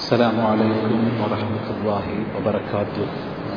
السلام عليكم ورحمة الله وبركاته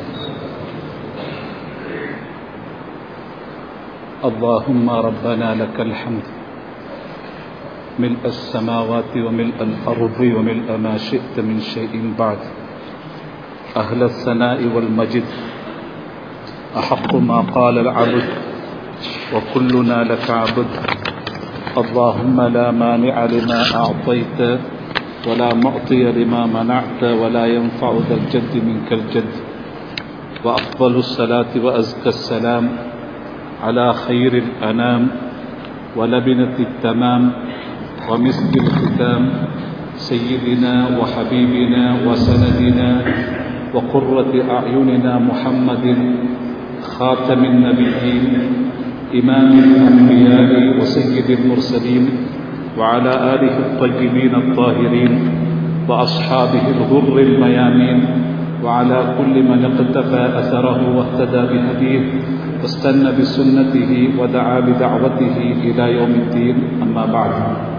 اللهم ربنا لك الحمد ملء السماوات وملء الأرض وملء ما شئت من شيء بعد أهل الثناء والمجد أحق ما قال العبد وكلنا لك عبد اللهم لا مانع لما أعطيت ولا معطي لما منعت ولا ينفع ذا الجد منك الجد وأفضل الصلاة وأزكى السلام على خير الأنام ولبنة التمام ومسك الختام سيدنا وحبيبنا وسندنا وقرة أعيننا محمد خاتم النبيين إمام الأنبياء وسيد المرسلين وعلى آله الطيبين الطاهرين وأصحابه الغر الميامين وعلى كل من اقتفى أثره واهتدى بهديه واستنى بسنته ودعا بدعوته إلى يوم الدين أما بعد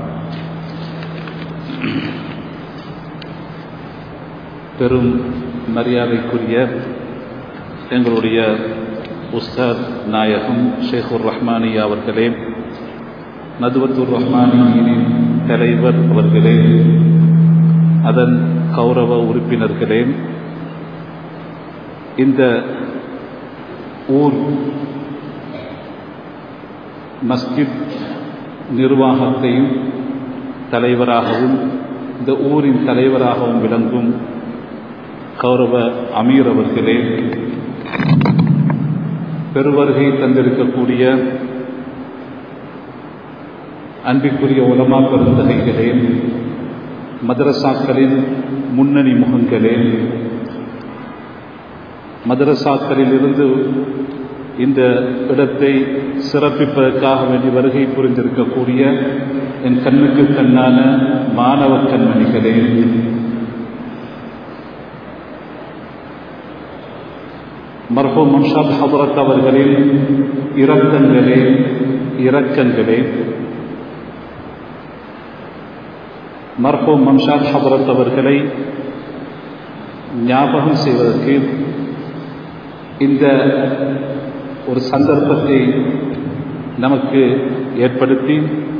பெரும் மரியாதைக்குரிய எங்களுடைய உஸ்தாத் நாயகம் ஷேகுர் ரஹ்மானியா அவர்களே நதுவத்துர் ரஹ்மானியின் தலைவர் அவர்களே அதன் கௌரவ உறுப்பினர்களே இந்த ஊர் மஸ்ஜித் நிர்வாகத்தையும் தலைவராகவும் இந்த ஊரின் தலைவராகவும் விளங்கும் கௌரவ அமீர் அவர்களே பெருவருகை தந்திருக்கக்கூடிய அன்பிற்குரிய உலமா பெருந்தகைகளே மதரசாக்களின் முன்னணி முகங்களே மதரசாக்களிலிருந்து இந்த இடத்தை சிறப்பிப்பதற்காக வேண்டி வருகை புரிந்திருக்கக்கூடிய என் கண்ணுக்கு கண்ணான மாணவ கண்மணிகளே மர்ஹூ மன்ஷாத் ஹபரத் அவர்களின் இரக்கங்களே இரக்கங்களே மர்ஹூ மன்ஷாத் ஹபரத் அவர்களை ஞாபகம் செய்வதற்கு இந்த ஒரு சந்தர்ப்பத்தை நமக்கு ஏற்படுத்தி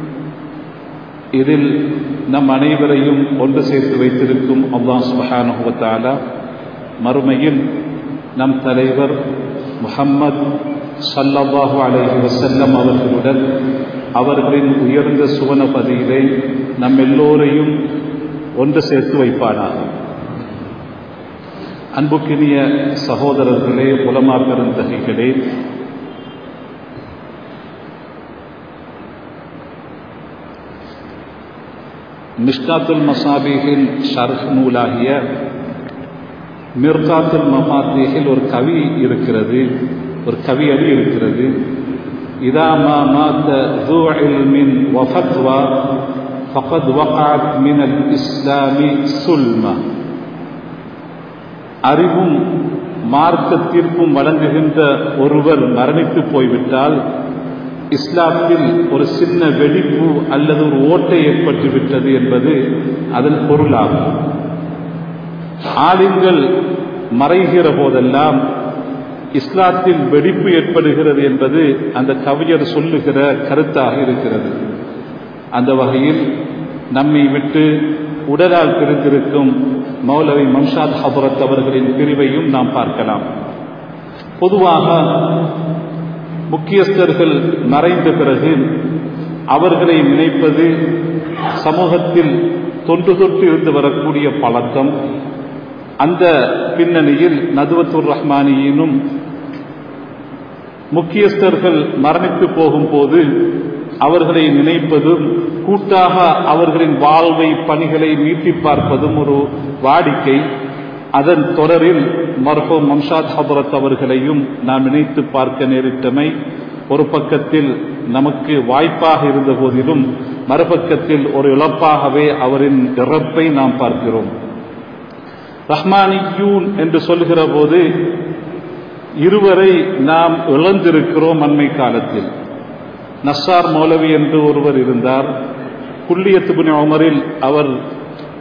இதில் நம் அனைவரையும் ஒன்று சேர்த்து வைத்திருக்கும் அல்லாஹ் சுபஹானுவத்தாலா மறுமையில் நம் தலைவர் முஹம்மத் சல்லல்லாஹு அலைஹி வசல்லம் அவர்களுடன் அவர்களின் உயர்ந்த சுவனபதியிலே நம் எல்லோரையும் ஒன்று சேர்த்து வைப்பானாக அன்புக்கினிய சகோதரர்களே உலமா பெருந்தகைகளே மிஷ்காத்துல் மசாபிகின் ஷர்ஹ் நூலாகிய மிர்காத்துல் மஃபாத்திகில் ஒரு கவி இருக்கிறது ஒரு கவி அடி இருக்கிறது இதா மா மாத்த ذو علم وفتوى فقد وقعت من الإسلام سلمة அறிவும் மார்க்க தீர்ப்பும் வழங்குகின்ற ஒருவர் மரணித்து போய்விட்டால் இஸ்லாத்தில் ஒரு சின்ன வெடிப்பு அல்லது ஒரு ஓட்டை ஏற்பட்டுவிட்டது என்பது அதன் பொருளாகும் ஆளுங்கள் மறைகிற போதெல்லாம் இஸ்லாத்தில் வெடிப்பு ஏற்படுகிறது என்பது அந்த கவிஞர் சொல்லுகிற கருத்தாக இருக்கிறது அந்த வகையில் நம்மை விட்டு உடலால் பிரிந்திருக்கும் மௌலவி மன்ஷாத் ஹபரத் அவர்களின் பிரிவையும் நாம் பார்க்கலாம் பொதுவாக முக்கியஸ்தர்கள் மறைந்த பிறகு அவர்களை நினைப்பது சமூகத்தில் தொன்று தொட்டு இருந்து வரக்கூடிய பழக்கம் அந்த பின்னணியில் நதுவத்துர் ரஹ்மானியினும் முக்கியஸ்தர்கள் மரணித்து போகும்போது அவர்களை நினைப்பதும் கூட்டாக அவர்களின் வாழ்வை பணிகளை மீட்டி பார்ப்பதும் ஒரு வாடிக்கை அதன் தொடரில் மர்ஹூம் மம்ஷாத் ஹபரத் அவர்களையும் நாம் நினைத்து பார்க்க நேரிட்டமை ஒரு பக்கத்தில் நமக்கு வாய்ப்பாக இருந்த போதிலும் மறுபக்கத்தில் ஒரு இழப்பாகவே அவரின் இறப்பை நாம் பார்க்கிறோம் ரஹ்மானியூன் என்று சொல்கிற போது இருவரை நாம் இழந்திருக்கிறோம் அண்மை காலத்தில் நஸ்ஸார் மௌலவி என்று ஒருவர் இருந்தார் குல்லியத்துபின் உமரில் அவர்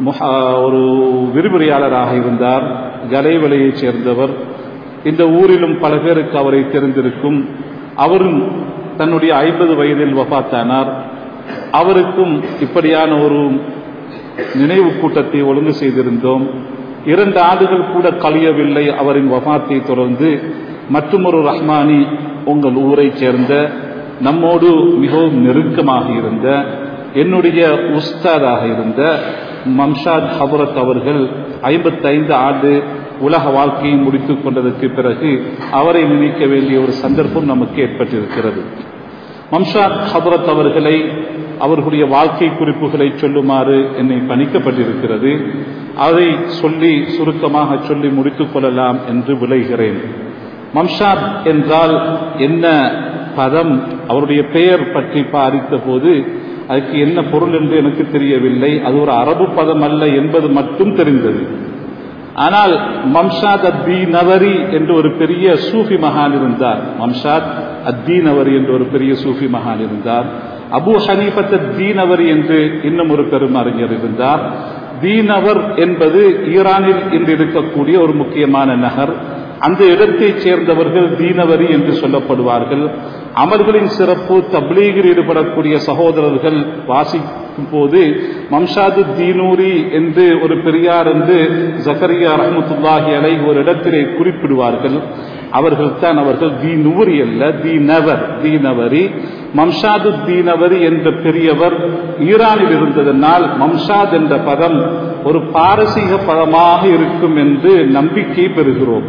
ஒரு விரிவுரையாளராக இருந்தார் கலைவலையைச் சேர்ந்தவர் இந்த ஊரிலும் பல பேருக்கு அவரை தெரிந்திருக்கும் அவரும் தன்னுடைய ஐம்பது வயதில் வபாத்தானார் அவருக்கும் இப்படியான ஒரு நினைவு கூட்டத்தை ஒழுங்கு செய்திருந்தோம் இரண்டு ஆண்டுகள் கூட கழியவில்லை அவரின் வபாத்தை தொடர்ந்து மற்றொரு ரஹ்மானி உங்கள் ஊரைச் சேர்ந்த நம்மோடு மிகவும் நெருக்கமாக இருந்த என்னுடைய உஸ்தாதாக இருந்த மம்ஷாத் ஹபரத் அவர்கள் ஐம்பத்தைந்து ஆண்டு உலக வாழ்க்கையை முடித்துக் கொண்டதற்கு பிறகு அவரை நினைக்க வேண்டிய ஒரு சந்தர்ப்பம் நமக்கு ஏற்பட்டிருக்கிறது மம்ஷாத் ஹபரத் அவர்களை அவர்களுடைய வாழ்க்கை குறிப்புகளை சொல்லுமாறு என்னை பணிக்கப்பட்டிருக்கிறது அதை சொல்லி சுருக்கமாக சொல்லி முடித்துக் கொள்ளலாம் என்று விளைகிறேன் மம்ஷாத் என்றால் என்ன பதம் அவருடைய பெயர் பற்றி பாரித்த போது அதுக்கு என்ன பொருள் என்று எனக்கு தெரியவில்லை அது ஒரு அரபு பதம் அல்ல என்பது மட்டும் தெரிந்தது ஆனால் மம்ஷாத் அத்தி நவரி என்று ஒரு பெரிய சூஃபி மகான் இருந்தார் மம்ஷாத் அத்தி நவரி என்று ஒரு பெரிய சூஃபி மகான் இருந்தார் அபு ஹனீபத் தீனவர் என்று இன்னும் ஒரு பெருமறிஞர் இருந்தார் தீனவர் என்பது ஈரானில் இன்று இருக்கக்கூடிய ஒரு முக்கியமான நகர் அந்த இடத்தைச் சேர்ந்தவர்கள் தீனவரி என்று சொல்லப்படுவார்கள் அமர்களின் சிறப்பு தப்லீகில் ஈடுபடக்கூடிய சகோதரர்கள் வாசிக்கும் போது மம்ஷாது தீனூரி என்று ஒரு பெரியார் என்று ஜக்கரியா ரஹமத்துல்லாஹி அலை ஒரு இடத்திலே குறிப்பிடுவார்கள் அவர்கள் தான் அவர்கள் தி நூரி அல்ல தி நவர் தீனவரி மம்ஷாது தீனவரி என்ற பெரியவர் ஈரானில் இருந்ததனால் மம்ஷாத் என்ற பதம் ஒரு பாரசீக பதமாக இருக்கும் என்று நம்பிக்கை பெறுகிறோம்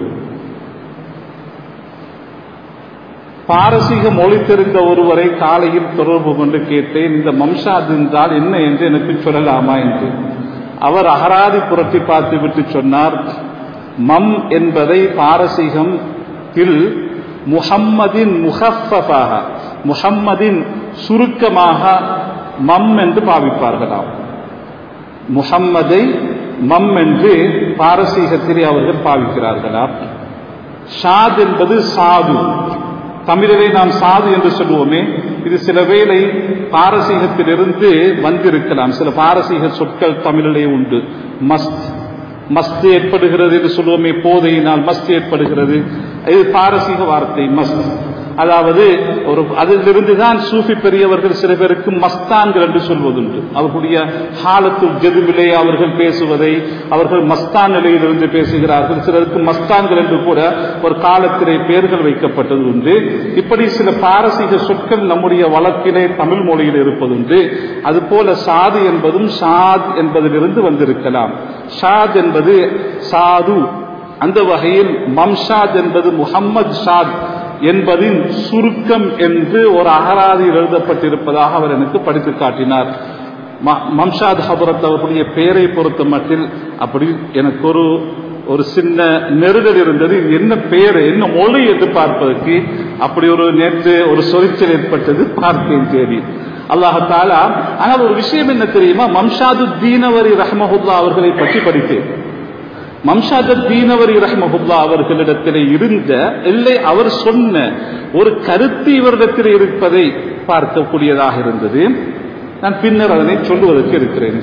பாரசீக மொழி தெரிந்த ஒருவரை காலையில் தொடர்பு கொண்டு கேட்டேன் இந்த மம்ஷாத் என்றால் என்ன என்று எனக்கு சொல்லலாமா என்று அவர் அகராதி புரட்டி பார்த்து விட்டு சொன்னார் மம் என்பதை பாரசீகத்தில் முஹம்மதின் முஹஃபாக முஹம்மதின் சுருக்கமாக மம் என்று பாவிப்பார்களாம் முஹம்மதை மம் என்று பாரசீகத்திலே அவர்கள் பாவிக்கிறார்களாம் ஷாத் என்பது சாது தமிழிலே நாம் சாது என்று சொல்லுவோமே இது சில வேளை பாரசீகத்திலிருந்து வந்திருக்கலாம் சில பாரசீக சொற்கள் தமிழிலே உண்டு மஸ்த் மஸ்த் ஏற்படுகிறது என்று சொல்லுவோமே போதையினால் மஸ்த் ஏற்படுகிறது இது பாரசீக வார்த்தை மஸ்த் அதாவது ஒரு அதிலிருந்து தான் சூஃபி பெரியவர்கள் சில பேருக்கு மஸ்தான்கள் என்று சொல்வதுண்டு அவர்களுடைய ஹாலத்துல் ஜெதுவிலே அவர்கள் பேசுவதை அவர்கள் மஸ்தான் நிலையிலிருந்து பேசுகிறார்கள் சிலருக்கு மஸ்தான்கள் என்று கூட ஒரு காலத்திலே பெயர்கள் வைக்கப்பட்டது உண்டு இப்படி சில பாரசீக சொற்கள் நம்முடைய வழக்கிலே தமிழ் மொழியில் இருப்பதுண்டு அதுபோல சாது என்பதும் ஷாத் என்பதிலிருந்து வந்திருக்கலாம் ஷாத் என்பது சாது அந்த வகையில் மம்ஷாத் என்பது முகம்மது ஷாத் என்பதின் சுருக்கம் என்று ஒரு அகராதியில் எழுதப்பட்டிருப்பதாக அவர் எனக்கு படித்து காட்டினார் மம்ஷாத் ஹபரத் அவர்களுடைய பெயரை பொறுத்த மட்டில் அப்படி எனக்கு ஒரு ஒரு சின்ன நெருடல் இருந்தது என்ன பெயர் என்ன மொழி என்று பார்ப்பதற்கு அப்படி ஒரு நேற்று ஒரு சொரிச்சல் ஏற்பட்டது பார்த்தேன் தேதி அல்லாஹாலா ஆனால் ஒரு விஷயம் என்ன தெரியுமா மம்ஷாது தீனவரி ரஹமஹுல்லா அவர்களை பற்றி படித்தேன் மம்ஷாத தீனவரி ரஹ்மஹுல்லா அவர்களிடத்தில் இருந்த இல்லை அவர் சொன்ன ஒரு கருத்து இவரிடத்தில் இருப்பதை பார்க்கக்கூடியதாக இருந்தது நான் பின்னர் அதனை சொல்லுவதற்கு இருக்கிறேன்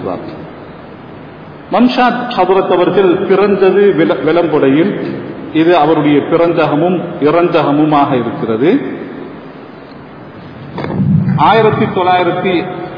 மம்ஷாத் ஹபரத் அவர்கள் பிறந்தது விளம்புடையில் இது அவருடைய பிறந்தகமும் இறந்தகமுமாக இருக்கிறது ஆயிரத்தி தொள்ளாயிரத்தி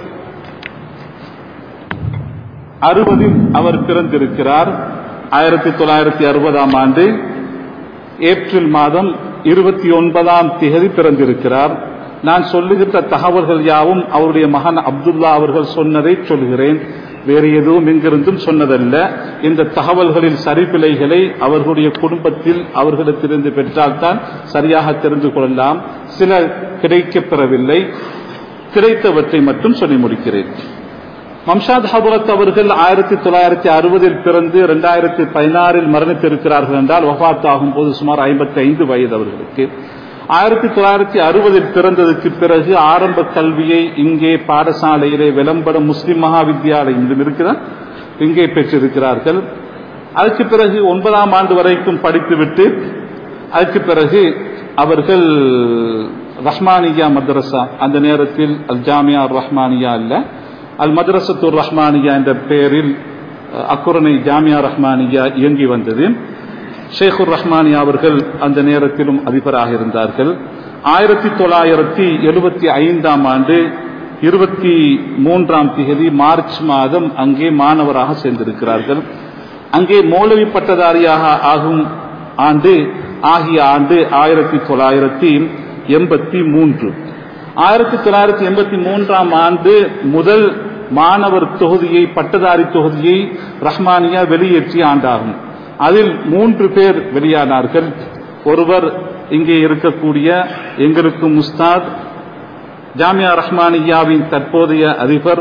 அறுபதில் அவர் பிறந்திருக்கிறார் ஆயிரத்தி தொள்ளாயிரத்தி அறுபதாம் ஆண்டு ஏப்ரல் மாதம் இருபத்தி ஒன்பதாம் தேதி பிறந்திருக்கிறார் நான் சொல்லுகின்ற தகவல்கள் யாவும் அவருடைய மகன் அப்துல்லா அவர்கள் சொன்னதை சொல்கிறேன் வேறு எதுவும் எங்கிருந்தும் சொன்னதல்ல இந்த தகவல்களில் சரிபிழைகளை அவர்களுடைய குடும்பத்தில் அவர்களிடத்திலிருந்து பெற்றால்தான் சரியாக தெரிந்து கொள்ளலாம் சில கிடைக்கப் பெறவில்லை கிடைத்தவற்றை மட்டும் சொல்லி முடிக்கிறேன் மம்ஷாத் ஹபுரத் அவர்கள் ஆயிரத்தி தொள்ளாயிரத்தி அறுபதில் பிறந்து இரண்டாயிரத்தி பதினாறில் மரணித்திருக்கிறார்கள் என்றால் வஃத் ஆகும் போது சுமார் ஐம்பத்தி ஐந்து வயது அவர்களுக்கு ஆயிரத்தி தொள்ளாயிரத்தி அறுபதில் பிறந்ததுக்கு பிறகு ஆரம்ப கல்வியை இங்கே பாடசாலையிலே விளம்பரம் முஸ்லிம் மகா வித்யாலயம் இன்றும் இருக்கிற இங்கே பெற்றிருக்கிறார்கள் அதுக்கு பிறகு ஒன்பதாம் ஆண்டு வரைக்கும் படித்துவிட்டு அதுக்கு பிறகு அவர்கள் ரஹ்மானியா மദ്രസா அந்த நேரத்தில் அல் ஜாமியா ரஹ்மானியா அல்ல அல் மദ്രസத்துர் ரஹ்மானியா என்ற பெயரில் அக்குரணை ஜாமியா ரஹ்மானியா இயங்கி வந்தது ஷேகுர் ரஹ்மானியா அவர்கள் அந்த நேரத்திலும் அதிபராக இருந்தார்கள் ஆயிரத்தி தொள்ளாயிரத்தி எழுபத்தி ஐந்தாம் ஆண்டு இருபத்தி மூன்றாம் தேதி மார்ச் மாதம் அங்கே மாணவராக சேர்ந்திருக்கிறார்கள் அங்கே மௌலவி பட்டதாரியாக ஆகும் ஆண்டு ஆகிய ஆண்டு ஆயிரத்தி தொள்ளாயிரத்தி எண்பத்தி மூன்று ஆயிரத்தி தொள்ளாயிரத்தி எண்பத்தி மூன்றாம் ஆண்டு முதல் மாணவர் தொகுதியை பட்டதாரி தொகுதியை ரஹ்மானியா வெளியேற்றிய ஆண்டாகும் அதில் மூன்று பேர் வெளியானார்கள் ஒருவர் இங்கே இருக்கக்கூடிய எங்களுக்கு முஸ்தாத் ஜாமியா ரஹ்மானியாவின் தற்போதைய அதிபர்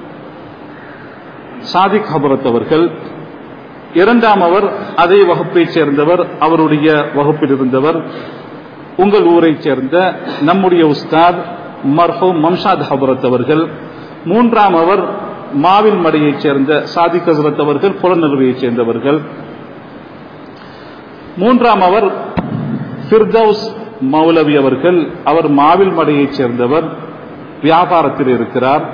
சாதிக் ஹபரத் அவர்கள் இரண்டாம் அவர் அதே வகுப்பைச் சேர்ந்தவர் அவருடைய வகுப்பில் இருந்தவர் உங்கள் ஊரைச் சேர்ந்த நம்முடைய உஸ்தாத் மர்ஹூம் மம்சாத் ஹபரத் அவர்கள் மூன்றாம் அவர் மாவில் மடையைச் சேர்ந்த சாதிக் ஹசரத் அவர்கள் புலநறுவையைச் சேர்ந்தவர்கள் மூன்றாம் அவர் ஃபிர்தௌஸ் மௌலவி அவர்கள் அவர் மாவில் மடையைச் சேர்ந்தவர் வியாபாரத்தில் இருக்கிறார்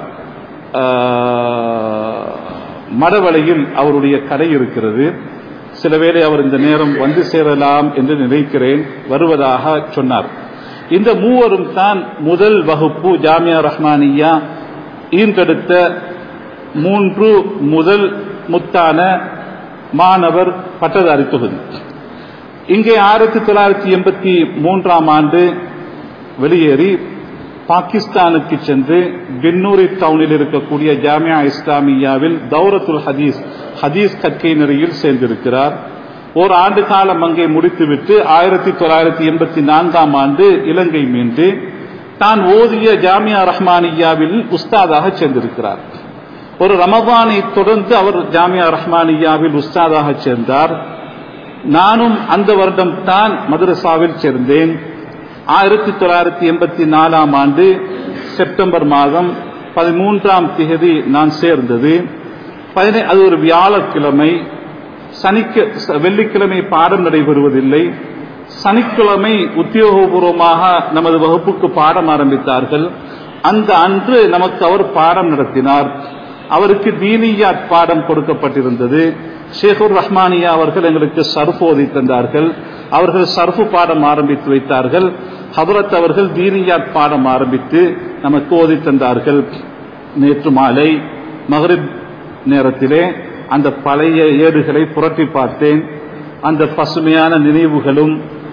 மடவளையில் அவருடைய கடை இருக்கிறது சில வேளை அவர் இந்த நேரம் வந்து சேரலாம் என்று நினைக்கிறேன் வருவதாக சொன்னார் இந்த மூவரும் தான் முதல் வகுப்பு ஜாமியா ரஹ்மானியா ஈர்ந்தெடுத்த மூன்று முதல் முத்தான மாணவர் பட்டதாரி தொகுதி இங்கே ஆயிரத்தி தொள்ளாயிரத்தி எண்பத்தி மூன்றாம் ஆண்டு வெளியேறி பாகிஸ்தானுக்கு சென்று பின்னூரி டவுனில் இருக்கக்கூடிய ஜாமியா இஸ்லாமியாவில் தௌரத்துல் ஹதீஸ் ஹதீஸ் கற்கை நெறியில் சேர்ந்திருக்கிறார் ஒரு ஆண்டு காலம் அங்கே முடித்துவிட்டு ஆயிரத்தி தொள்ளாயிரத்தி எண்பத்தி நான்காம் ஆண்டு இலங்கை மீண்டு தான் ஓதிய ஜாமியா ரஹ்மானியாவில் உஸ்தாதாக சேர்ந்திருக்கிறார் ஒரு ரமபானை தொடர்ந்து அவர் ஜாமியா ரஹ்மானியாவில் உஸ்தாதாக சேர்ந்தார் நானும் அந்த வருடம் தான் மதரசாவில் சேர்ந்தேன் ஆயிரத்தி தொள்ளாயிரத்தி எண்பத்தி நாலாம் ஆண்டு செப்டம்பர் மாதம் பதிமூன்றாம் தேதி நான் சேர்ந்தது பதினை அது ஒரு வியாழக்கிழமை சனிக்க வெள்ளிக்கிழமை பாடம் நடைபெறுவதில்லை சனிக்கிழமை உத்தியோகபூர்வமாக நமது வகுப்புக்கு பாடம் ஆரம்பித்தார்கள் அந்த அன்று நமக்கு அவர் பாடம் நடத்தினார் அவருக்கு தீனியாத் பாடம் கொடுக்கப்பட்டிருந்தது ஷேகுர் ரஹ்மானியா அவர்கள் எங்களுக்கு சர்ஃப் ஓதி தந்தார்கள் அவர்கள் சர்ஃபு பாடம் ஆரம்பித்து வைத்தார்கள் ஹபரத் அவர்கள் தீனியாத் பாடம் ஆரம்பித்து நமக்கு ஓதி தந்தார்கள் நேற்று மாலை மகரிப் நேரத்திலே அந்த பழைய ஏடுகளை புரட்டி பார்த்தேன் அந்த பசுமையான நினைவுகளும்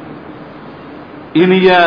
இனிய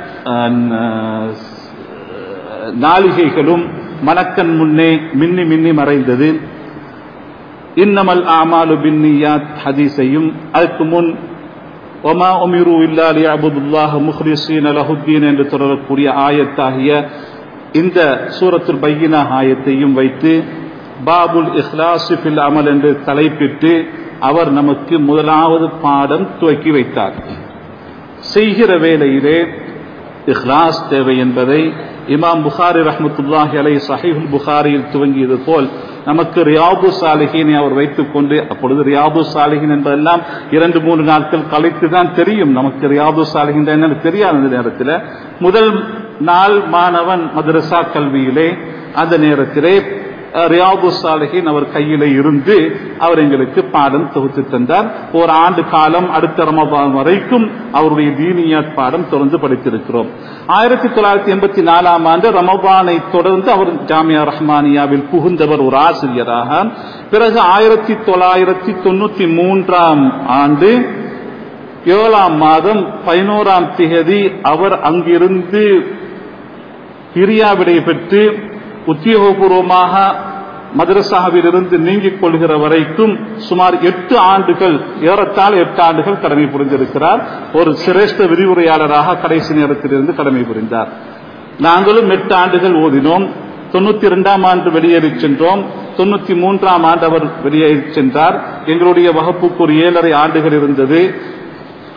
நாளிகைகளும் மணக்கன் முன்னே மின்னி மின்னி மறைந்தது இன்னமல் ஆமாலு பின்னியாத் ஹதீஸையும் அதுக்கு முன் ஒமா ஒமிரு இல்லா லியபுதுல்லாஹ் முஹ்ரிசீன் லஹுத்தீன் என்று தொடரக்கூடிய ஆயத்தாகிய இந்த சூரத்துல் பையினா ஆயத்தையும் வைத்து பாபுல் இஹ்லாசி ஃபில் அமல் என்று தலைப்பிட்டு அவர் நமக்கு முதலாவது பாடம் துவக்கி வைத்தார் செய்கிற வேளையிலே இஹ்லாஸ் தேவை என்பதை இமாம் புகாரி ரஹமத்துல்லாஹி அலை சஹீஹுல் புகாரியில் துவங்கியது போல் நமக்கு ரியாபு சாலிஹினை அவர் வைத்துக் கொண்டு அப்பொழுது ரியாபு சாலிஹின் என்பதெல்லாம் இரண்டு மூன்று நாட்கள் கழித்து தான் தெரியும் நமக்கு ரியாபு சாலிஹின் என்னன்னு தெரியாத அந்த நேரத்தில் முதல் நாள் மாணவன் மதரசா கல்வியிலே அந்த நேரத்திலே ரியாபு சாலிஹின் அவர் கையில இருந்து அவர் எங்களுக்கு பாடம் தொகுத்து தந்தார் ஒரு ஆண்டு காலம் அடுத்த ரமபான் வரைக்கும் அவருடைய தீனியாத் பாடம் தொடர்ந்து படித்திருக்கிறோம் ஆயிரத்தி தொள்ளாயிரத்தி எண்பத்தி நாலாம் ஆண்டு ரமபானை தொடர்ந்து அவர் ஜாமியா ரஹ்மானியாவில் புகுந்தவர் ஒரு ஆசிரியராக பிறகு ஆயிரத்தி தொள்ளாயிரத்தி தொண்ணூத்தி மூன்றாம் ஆண்டு ஏழாம் மாதம் பதினோராம் தேதி அவர் அங்கிருந்து பிரியாவிடை பெற்று உத்தியோகபூர்வமாக மதரசாவிலிருந்து நீங்கிக் கொள்கிற வரைக்கும் சுமார் எட்டு ஆண்டுகள் ஏறத்தாழ எட்டு ஆண்டுகள் கடமை புரிந்திருக்கிறார் ஒரு சிரேஷ்ட விரிவுரையாளராக கடைசி நேரத்திலிருந்து கடமை புரிந்தார் நாங்களும் எட்டு ஆண்டுகள் ஓதினோம் தொண்ணூத்தி இரண்டாம் ஆண்டு வெளியேறி சென்றோம் தொண்ணூத்தி மூன்றாம் ஆண்டு அவர் வெளியேறி சென்றார் எங்களுடைய வகுப்புக்கு ஒரு ஏழரை ஆண்டுகள் இருந்தது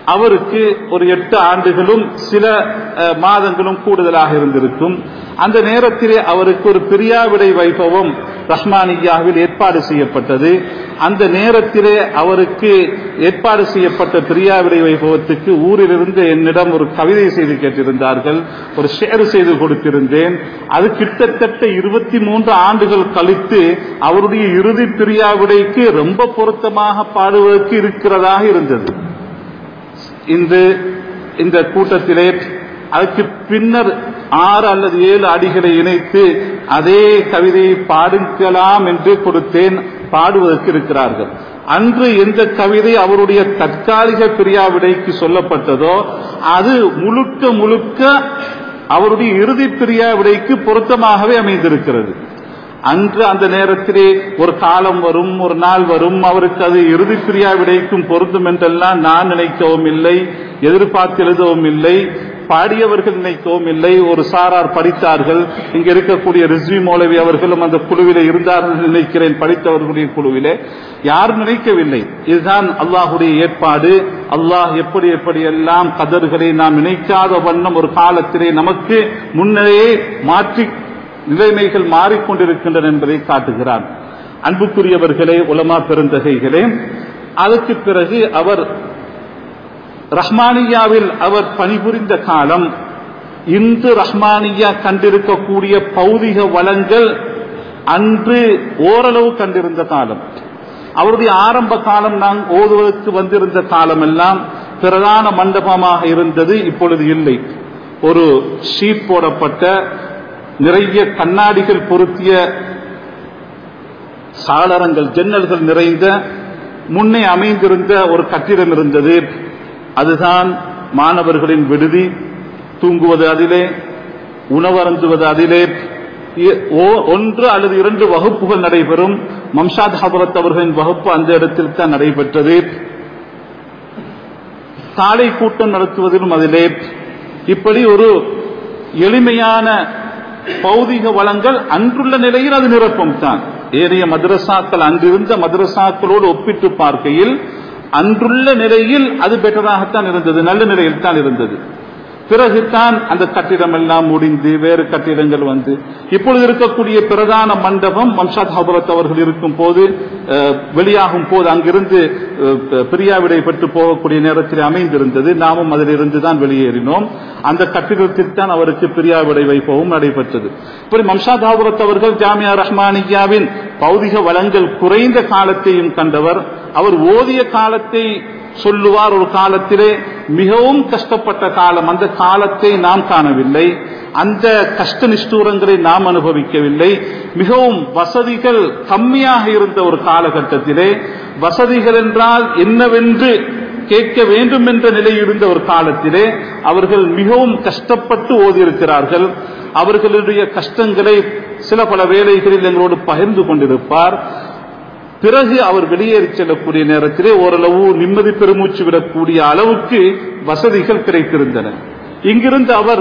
அவருக்கு ஒரு எட்டு ஆண்டுகளும் சில அஹ், மாதங்களும் கூடுதலாக இருந்திருக்கும் அந்த நேரத்திலே அவருக்கு ஒரு பிரியாவிடை வைபவம் ரஹ்மானியாவில் ஏற்பாடு செய்யப்பட்டது அந்த நேரத்திலே அவருக்கு ஏற்பாடு செய்யப்பட்ட பிரியாவிடை வைபவத்துக்கு ஊரிலிருந்து என்னிடம் ஒரு கவிதை செய்து கேட்டிருந்தார்கள் ஒரு ஷேர் செய்து கொடுத்திருந்தேன் அது கிட்டத்தட்ட இருபத்தி மூன்று ஆண்டுகள் கழித்து அவருடைய இறுதி பிரியாவிடைக்கு ரொம்ப பொருத்தமாக பாடுவதற்கு இருக்கிறதாக இருந்தது இன்று இந்த கூட்டத்திலே அதுக்கு பின்னர் ஆறு அல்லது ஏழு அடிகளை இணைத்து அதே கவிதையை பாடுக்கலாம் என்று கொடுத்தேன் பாடுவதற்கு இருக்கிறார்கள் அன்று எந்த கவிதை அவருடைய தற்காலிக பிரியாவிடைக்கு சொல்லப்பட்டதோ அது முழுக்க முழுக்க அவருடைய இறுதி பிரியாவிடைக்கு பொருத்தமாகவே அமைந்திருக்கிறது அன்று அந்த நேரத்திலே ஒரு காலம் வரும் ஒரு நாள் வரும் அவருக்கு அது இறுதி பிரியா விடைக்கும் பொருந்தும் என்றெல்லாம் நான் நினைக்கவும் இல்லை எதிர்பார்த்து எழுதவும் இல்லை பாடியவர்கள் நினைக்கவும் இல்லை ஒரு சாரார் படித்தார்கள் இங்க இருக்கக்கூடிய ரிஸ்வி மௌலவி அவர்களும் அந்த குழுவிலே இருந்தார்கள் நினைக்கிறேன் படித்தவர்களுடைய குழுவிலே யாரும் நினைக்கவில்லை இதுதான் அல்லாஹுடைய ஏற்பாடு அல்லாஹ் எப்படி எப்படி எல்லாம் கதர்களை நாம் நினைக்காத வண்ணம் ஒரு காலத்திலே நமக்கு முன்னரே மாற்றி நிலைமைகள் மாறிக்கொண்டிருக்கின்றன என்பதை காட்டுகிறார் அன்புக்குரியவர்களே உலமா பெருந்தகைகளே அதுக்கு பிறகு அவர் ரஹ்மானியாவில் அவர் பணிபுரிந்த காலம் இன்று ரஹ்மானியா கண்டிருக்கக்கூடிய பௌதிக வளங்கள் அன்று ஓரளவு கண்டிருந்த காலம் அவருடைய ஆரம்ப காலம் நாம் ஓதுவதற்கு வந்திருந்த காலமெல்லாம் பிரதான மண்டபமாக இருந்தது இப்பொழுது இல்லை ஒரு ஷீட் போடப்பட்ட நிறைய கண்ணாடிகள் பொருத்திய சாளரங்கள் ஜன்னல்கள் நிறைந்த முன்னே அமைந்திருந்த ஒரு கட்டிடம் இருந்தது அதுதான் மாணவர்களின் விடுதி தூங்குவது அதிலே உணவருந்துவது அதிலே இ- ஓ- ஒன்று அல்லது இரண்டு வகுப்புகள் நடைபெறும் மம்சாத் ஹபரத் அவர்களின் வகுப்பு அந்த இடத்தில் தான் நடைபெற்றது காலை கூட்டம் நடத்துவதிலும் அதிலே இப்படி ஒரு எளிமையான பௌதிக வளங்கள் அன்றுள்ள நிலையில் அது நிரப்பம் தான் ஏனைய மதரசாக்கள் அன்றிருந்த மதரசாக்களோடு ஒப்பிட்டு பார்க்கையில் அன்றுள்ள நிலையில் அது பெட்டராகத்தான் இருந்தது நல்ல நிலையில் தான் இருந்தது பிறகுதான் அந்த கட்டிடம் எல்லாம் முடிந்து வேறு கட்டிடங்கள் வந்து இப்பொழுது இருக்கக்கூடிய பிரதான மண்டபம் மம்சாத் ஹபரத் அவர்கள் இருக்கும் போது அஹ், வெளியாகும் போது அங்கிருந்து அஹ், பிரியாவிடை பெற்று போகக்கூடிய நேரத்தில் அமைந்திருந்தது நாமும் அதிலிருந்து தான் வெளியேறினோம் அந்த கட்டிடத்தில் தான் அவருக்கு பிரியாவிடை வைப்பவும் நடைபெற்றது இப்படி மம்சாத் ஹபரத் அவர்கள் ஜாமியா ரஹ்மானியாவின் பௌதிக வளங்கள் குறைந்த காலத்தையும் கண்டவர் அவர் ஓதிய காலத்தை சொல்லுவார் ஒரு காலத்திலே மிகவும் கஷ்டப்பட்ட காலம் அந்த காலத்தை நாம் காணவில்லை அந்த கஷ்ட நிஷ்டூரங்களை நாம் அனுபவிக்கவில்லை மிகவும் வசதிகள் கம்மியாக இருந்த ஒரு காலகட்டத்திலே வசதிகள் என்றால் என்னவென்று கேட்க வேண்டும் என்ற நிலை இருந்த ஒரு காலத்திலே அவர்கள் மிகவும் கஷ்டப்பட்டு ஓதியிருக்கிறார்கள் அவர்களுடைய கஷ்டங்களை சில பல வேளைகளில் எங்களோடு பகிர்ந்து கொண்டிருப்பார் பிறகு அவர் வெளியேறி செல்லக்கூடிய நேரத்திலே ஓரளவு நிம்மதி பெருமூச்சு விடக்கூடிய அளவுக்கு வசதிகள் கிடைத்திருந்தன இங்கிருந்து அவர்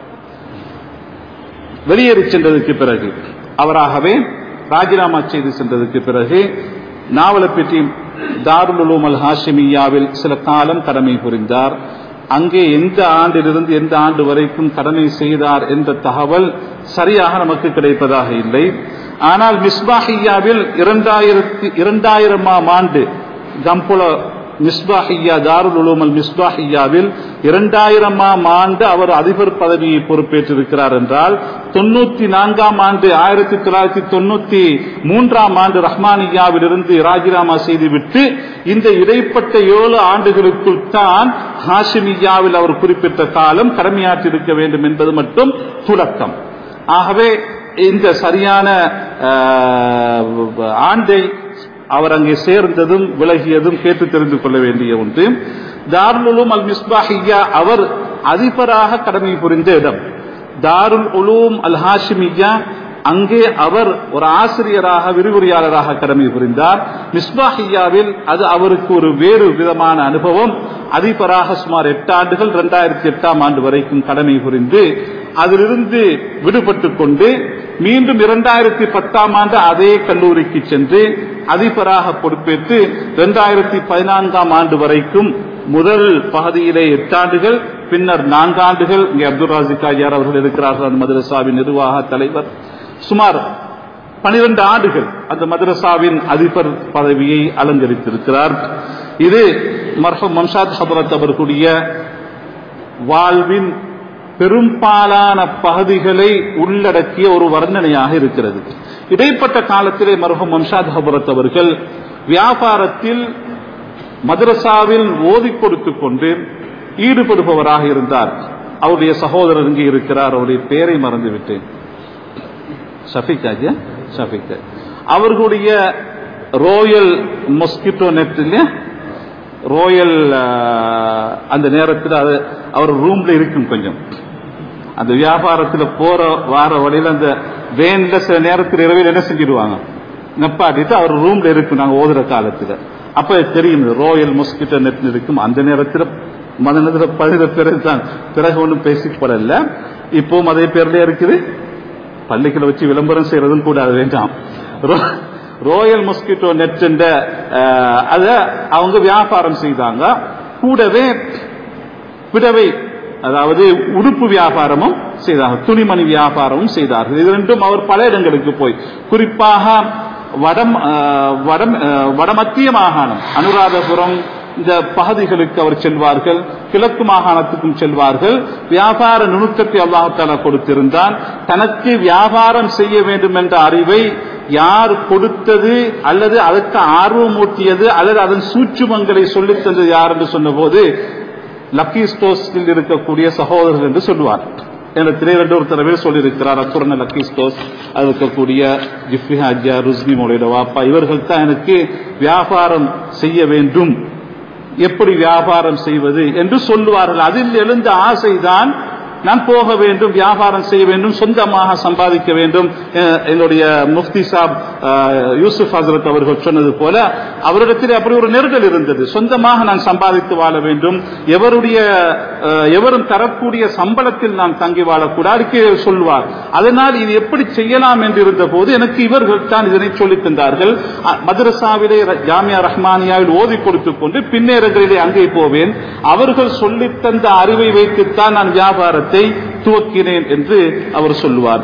வெளியேறி சென்றதற்கு பிறகு அவராகவே ராஜினாமா செய்து சென்றதற்கு பிறகு நாவலப்பட்டி தாருல் உலூம் அல் ஹாஷிமியாவில் சில காலம் கடமை புரிந்தார் அங்கே எந்த ஆண்டிலிருந்து எந்த ஆண்டு வரைக்கும் கடமை செய்தார் என்ற தகவல் சரியாக நமக்கு கிடைப்பதாக இல்லை ஆனால் மிஸ்பாஹியாவில் இரண்டாயிரத்தி இரண்டாயிரமாம் ஆண்டு கம்புல மிஸ்பாஹியா தாருல் உலூம் அல் மிஸ்பாஹியாவில் இரண்டாயிரமாம் ஆண்டு அவர் அதிபர் பதவியை பொறுப்பேற்றிருக்கிறார் என்றால் தொண்ணூத்தி நான்காம் ஆண்டு ஆயிரத்தி தொள்ளாயிரத்தி தொண்ணூத்தி மூன்றாம் ஆண்டு ரஹ்மானியாவில் இருந்து ராஜினாமா செய்துவிட்டு இந்த இடைப்பட்ட ஏழு ஆண்டுகளுக்குள் தான் ஹாஷிமியாவில் அவர் குறிப்பிட்ட காலம் கடமையாற்றிருக்க வேண்டும் என்பது மட்டும் துலக்கம் ஆகவே இந்த சரியான அஹ், ஆண்டை அவர் அங்கே சேர்ந்ததும் விலகியதும் கேட்டு தெரிந்து கொள்ள வேண்டிய ஒன்று தாருல் உலூம் அல் மிஸ்பாஹியா அவர் அதிபராக கடமை புரிந்த இடம் தாருல் உலூம் அல் ஹாஷிமியா அங்கே அவர் ஒரு ஆசிரியராக விரிவுரையாளராக கடமை புரிந்தார் மிஸ்பாஹியாவில் அது அவருக்கு ஒரு வேறு விதமான அனுபவம் அதிபராக சுமார் எட்டு ஆண்டுகள் இரண்டாயிரத்தி எட்டாம் ஆண்டு வரைக்கும் கடமை புரிந்து அதிலிருந்து விடுபட்டுக் கொண்டு மீண்டும் இரண்டாயிரத்தி பத்தாம் ஆண்டு அதே கல்லூரிக்கு சென்று அதிபராக பொறுப்பேற்று இரண்டாயிரத்தி பதினான்காம் ஆண்டு வரைக்கும் முதல் பகுதியிலே எட்டாண்டுகள் பின்னர் நான்காண்டுகள் இங்கே அப்துல் ராசிக் ஐயார் அவர்கள் இருக்கிறார்கள் அந்த மதரசாவின் நிர்வாக தலைவர் சுமார் பனிரெண்டு ஆண்டுகள் அந்த மதரசாவின் அதிபர் பதவியை அலங்கரித்திருக்கிறார் இது மர்ஹம் மம்சாத் ஹபரத் அவர்களுடைய வாழ்வின் பெரும்பாலான பகுதிகளை உள்ளடக்கிய ஒரு வர்ணனையாக இருக்கிறது இடைப்பட்ட காலத்திலே மருகம் மம்சாத் ஹபரத் அவர்கள் வியாபாரத்தில் மதரசாவில் ஓதிக் கொடுத்துக் கொண்டு ஈடுபடுபவராக இருந்தார் அவருடைய சகோதரர் இங்கே இருக்கிறார் அவருடைய பெயரை மறந்துவிட்டேன் ஷஃபிக் ஆஜியா ஷஃபிக் அவர்களுடைய ரோயல் மொஸ்கிட்டோ நெட் இல்லையா ரோயல் அந்த நேரத்தில் அது அவர் ரூம்ல இருக்கும் கொஞ்சம் அந்த வியாபாரத்தில் போற வார வழியில் அந்த வேன்ல சில நேரத்தில் இரவில் என்ன செஞ்சிடுவாங்க நப்பாட்டிட்டு அவர் ரூம்ல இருக்கும் நாங்க ஓதுற காலத்துல அப்ப தெரியும் ரோயல் மொஸ்கிட்டோ நெட் இருக்கும் அந்த நேரத்தில் மதனத்தில் பதின பிறகு தான் பிறகு ஒன்றும் பேசிப்படல இப்பவும் அதே பேர்லயே இருக்குது பள்ளிகளை வச்சு விளம்பரம் செய்யறதும் கூட அது வேண்டாம் ரோயல் மொஸ்கிட்டோ நெட் என்ற அத அவங்க வியாபாரம் செய்தாங்க கூடவே விடவை அதாவது உடுப்பு வியாபாரமும் செய்தாங்க துணிமணி வியாபாரமும் செய்தார்கள் இது ரெண்டும் அவர் பல இடங்களுக்கு போய் குறிப்பாக வடம் வடம் வடமத்திய மாகாணம் அனுராதபுரம் இந்த பகுதிகளுக்கு அவர் செல்வார்கள் கிழக்கு மாகாணத்துக்கும் செல்வார்கள் வியாபார நுணுக்கத்தை அல்லாஹால கொடுத்திருந்தான் தனக்கு வியாபாரம் செய்ய வேண்டும் என்ற அறிவை யார் கொடுத்தது அல்லது அதற்கு ஆர்வமூட்டியது அல்லது அதன் சூட்சுமங்களை சொல்லித் தந்தது யார் என்று சொன்னபோது லக்கி ஸ்டோஸில் இருக்கக்கூடிய சகோதரர்கள் என்று சொல்லுவார் என்னிடத்திலே ரெண்டு ஒரு தடவை சொல்லியிருக்கிறார் அத்துரண லக்கி ஸ்டோஸ் அது இருக்கக்கூடிய ஜிஃபி ஹாஜா ருஸ்னி மொழியோட வாப்பா இவர்கள் தான் எனக்கு வியாபாரம் செய்ய வேண்டும் எப்படி வியாபாரம் செய்வது என்று சொல்லுவார்கள் அதில் எழுந்த ஆசைதான் நான் போக வேண்டும் வியாபாரம் செய்ய வேண்டும் சொந்தமாக சம்பாதிக்க வேண்டும் என்னுடைய முஃப்தி சாப் யூசுப் ஹசரத் அவர்கள் சொன்னது போல அவரிடத்தில் அப்படி ஒரு நெருடல் இருந்தது சொந்தமாக நான் சம்பாதித்து வாழ வேண்டும் எவருடைய எவரும் தரக்கூடிய சம்பளத்தில் நான் தங்கி வாழக்கூடாது சொல்வார் அதனால் இது எப்படி செய்யலாம் என்று இருந்த போது எனக்கு இவர்கள் தான் இதனை சொல்லித் தந்தார்கள் மதரசாவிலே ஜாமியா ரஹ்மானியாவில் ஓதி கொடுத்துக் கொண்டு பின்னேரங்களிலே அங்கே போவேன் அவர்கள் சொல்லித் தந்த அறிவை வைத்துத்தான் நான் வியாபாரத்தை துவக்கினேன் என்று அவர் சொல்லுவார்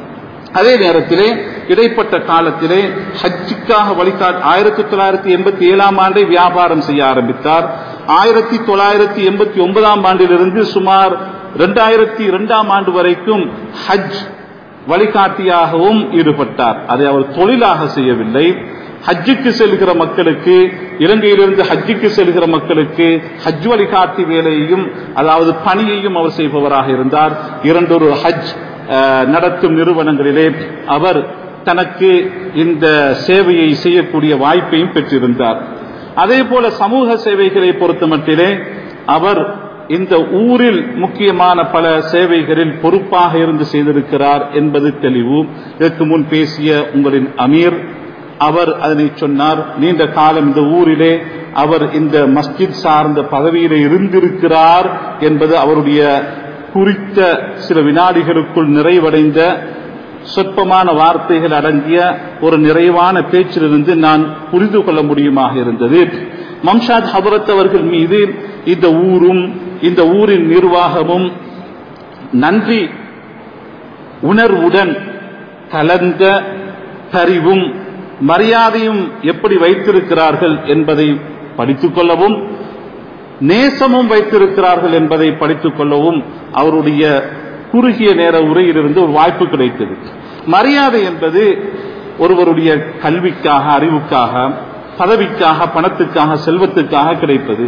அதே நேரத்திலே இடைப்பட்ட காலத்திலே ஹஜ்ஜுக்காக வழிகாட் ஆயிரத்தி தொள்ளாயிரத்தி எண்பத்தி ஏழாம் ஆண்டை வியாபாரம் செய்ய ஆரம்பித்தார் ஆயிரத்தி தொள்ளாயிரத்தி எண்பத்தி ஒன்பதாம் ஆண்டிலிருந்து சுமார் இரண்டாயிரத்தி இரண்டாம் ஆண்டு வரைக்கும் ஹஜ் வழிகாட்டியாகவும் ஈடுபட்டார் அதை அவர் தொழிலாக செய்யவில்லை ஹஜ்ஜுக்கு செல்கிற மக்களுக்கு இலங்கையிலிருந்து ஹஜ்ஜுக்கு செல்கிற மக்களுக்கு ஹஜ் வழிகாட்டி வேலையையும் அதாவது பணியையும் அவர் செய்பவராக இருந்தார் இரண்டொரு ஹஜ் நடத்தும் நிறுவனங்களிலே அவர் தனக்கு இந்த சேவையை செய்யக்கூடிய வாய்ப்பையும் பெற்றிருந்தார் அதே போல சமூக சேவைகளை பொறுத்தமட்டிலே அவர் இந்த ஊரில் முக்கியமான பல சேவைகளில் பொறுப்பாக இருந்து செய்திருக்கிறார் என்பது தெளிவு இதற்கு முன் பேசிய உங்களின் அமீர் அவர் அதனை சொன்னார் நீண்ட காலம் இந்த ஊரிலே அவர் இந்த மஸ்ஜித் சார்ந்த பதவியிலே இருந்திருக்கிறார் என்பது அவருடைய குறித்த சில வினாடிகளுக்குள் நிறைவடைந்த சொற்பமான வார்த்தைகள் அடங்கிய ஒரு நிறைவான பேச்சிலிருந்து நான் புரிந்து கொள்ள முடியுமாக இருந்தது மம்ஷாத் ஹபரத் அவர்கள் மீது இந்த ஊரும் இந்த ஊரின் நிர்வாகமும் நன்றி உணர்வுடன் கலந்த பரிவும் மரியாதையும் எப்படி வைத்திருக்கிறார்கள் என்பதை படித்துக் கொள்ளவும் நேசமும் வைத்திருக்கிறார்கள் என்பதை படித்துக் கொள்ளவும் அவருடைய குறுகிய நேர உரையிலிருந்து ஒரு வாய்ப்பு கிடைத்தது மரியாதை என்பது ஒருவருடைய கல்விக்காக அறிவுக்காக பதவிக்காக பணத்துக்காக செல்வத்துக்காக கிடைப்பது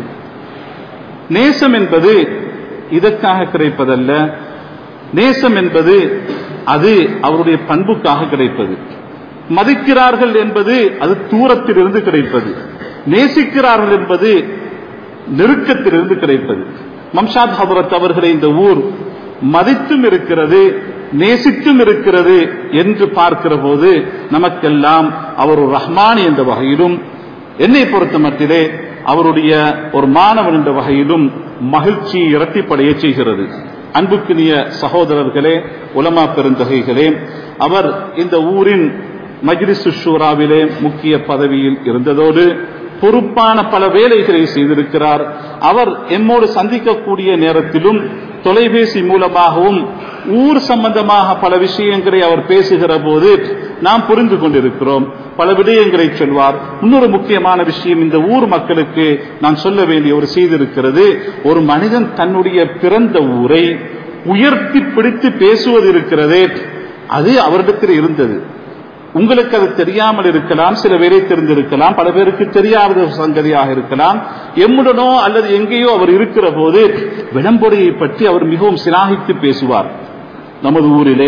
நேசம் என்பது இதற்காக கிடைப்பதல்ல நேசம் என்பது அது அவருடைய பண்புக்காக கிடைப்பது மதிக்கிறார்கள் என்பது அது தூரத்திலிருந்து கிடைப்பது நேசிக்கிறார்கள் என்பது நெருக்கத்திலிருந்து கிடைப்பது மம்ஷாத் ஹபரத் அவர்களை இந்த ஊர் மதித்தும் இருக்கிறது நேசித்தும் இருக்கிறது என்று பார்க்கிற போது நமக்கெல்லாம் அவர் ஒரு ரஹ்மான் என்ற வகையிலும் என்னை பொறுத்த மட்டிலே அவருடைய ஒரு மாணவன் என்ற வகையிலும் மகிழ்ச்சி இரட்டிப்படைய செய்கிறது அன்புக்குரிய சகோதரர்களே உலமா பெருந்தகைகளே அவர் இந்த ஊரின் மஜ்லிசு ஷூராவிலே முக்கிய பதவியில் இருந்ததோடு பொறுப்பான பல வேலைகளை செய்திருக்கிறார் அவர் எம்மோடு சந்திக்கக்கூடிய நேரத்திலும் தொலைபேசி மூலமாகவும் ஊர் சம்பந்தமாக பல விஷயங்களை அவர் பேசுகிற போது நாம் புரிந்து கொண்டிருக்கிறோம் பல விடயங்களை சொல்வார் இன்னொரு முக்கியமான விஷயம் இந்த ஊர் மக்களுக்கு நான் சொல்ல வேண்டிய ஒரு செய்தி இருக்கிறது ஒரு மனிதன் தன்னுடைய பிறந்த ஊரை உயர்த்தி பிடித்து பேசுவது இருக்கிறதே அது அவரிடத்தில் இருந்தது உங்களுக்கு அது தெரியாமல் இருக்கலாம் சில பேரை தெரிந்திருக்கலாம் பல பேருக்கு தெரியாத ஒரு சங்கதியாக இருக்கலாம் எம்முடனோ அல்லது எங்கேயோ அவர் இருக்கிற போது விளம்பொடையை பற்றி அவர் மிகவும் சிலாகித்து பேசுவார் நமது ஊரிலே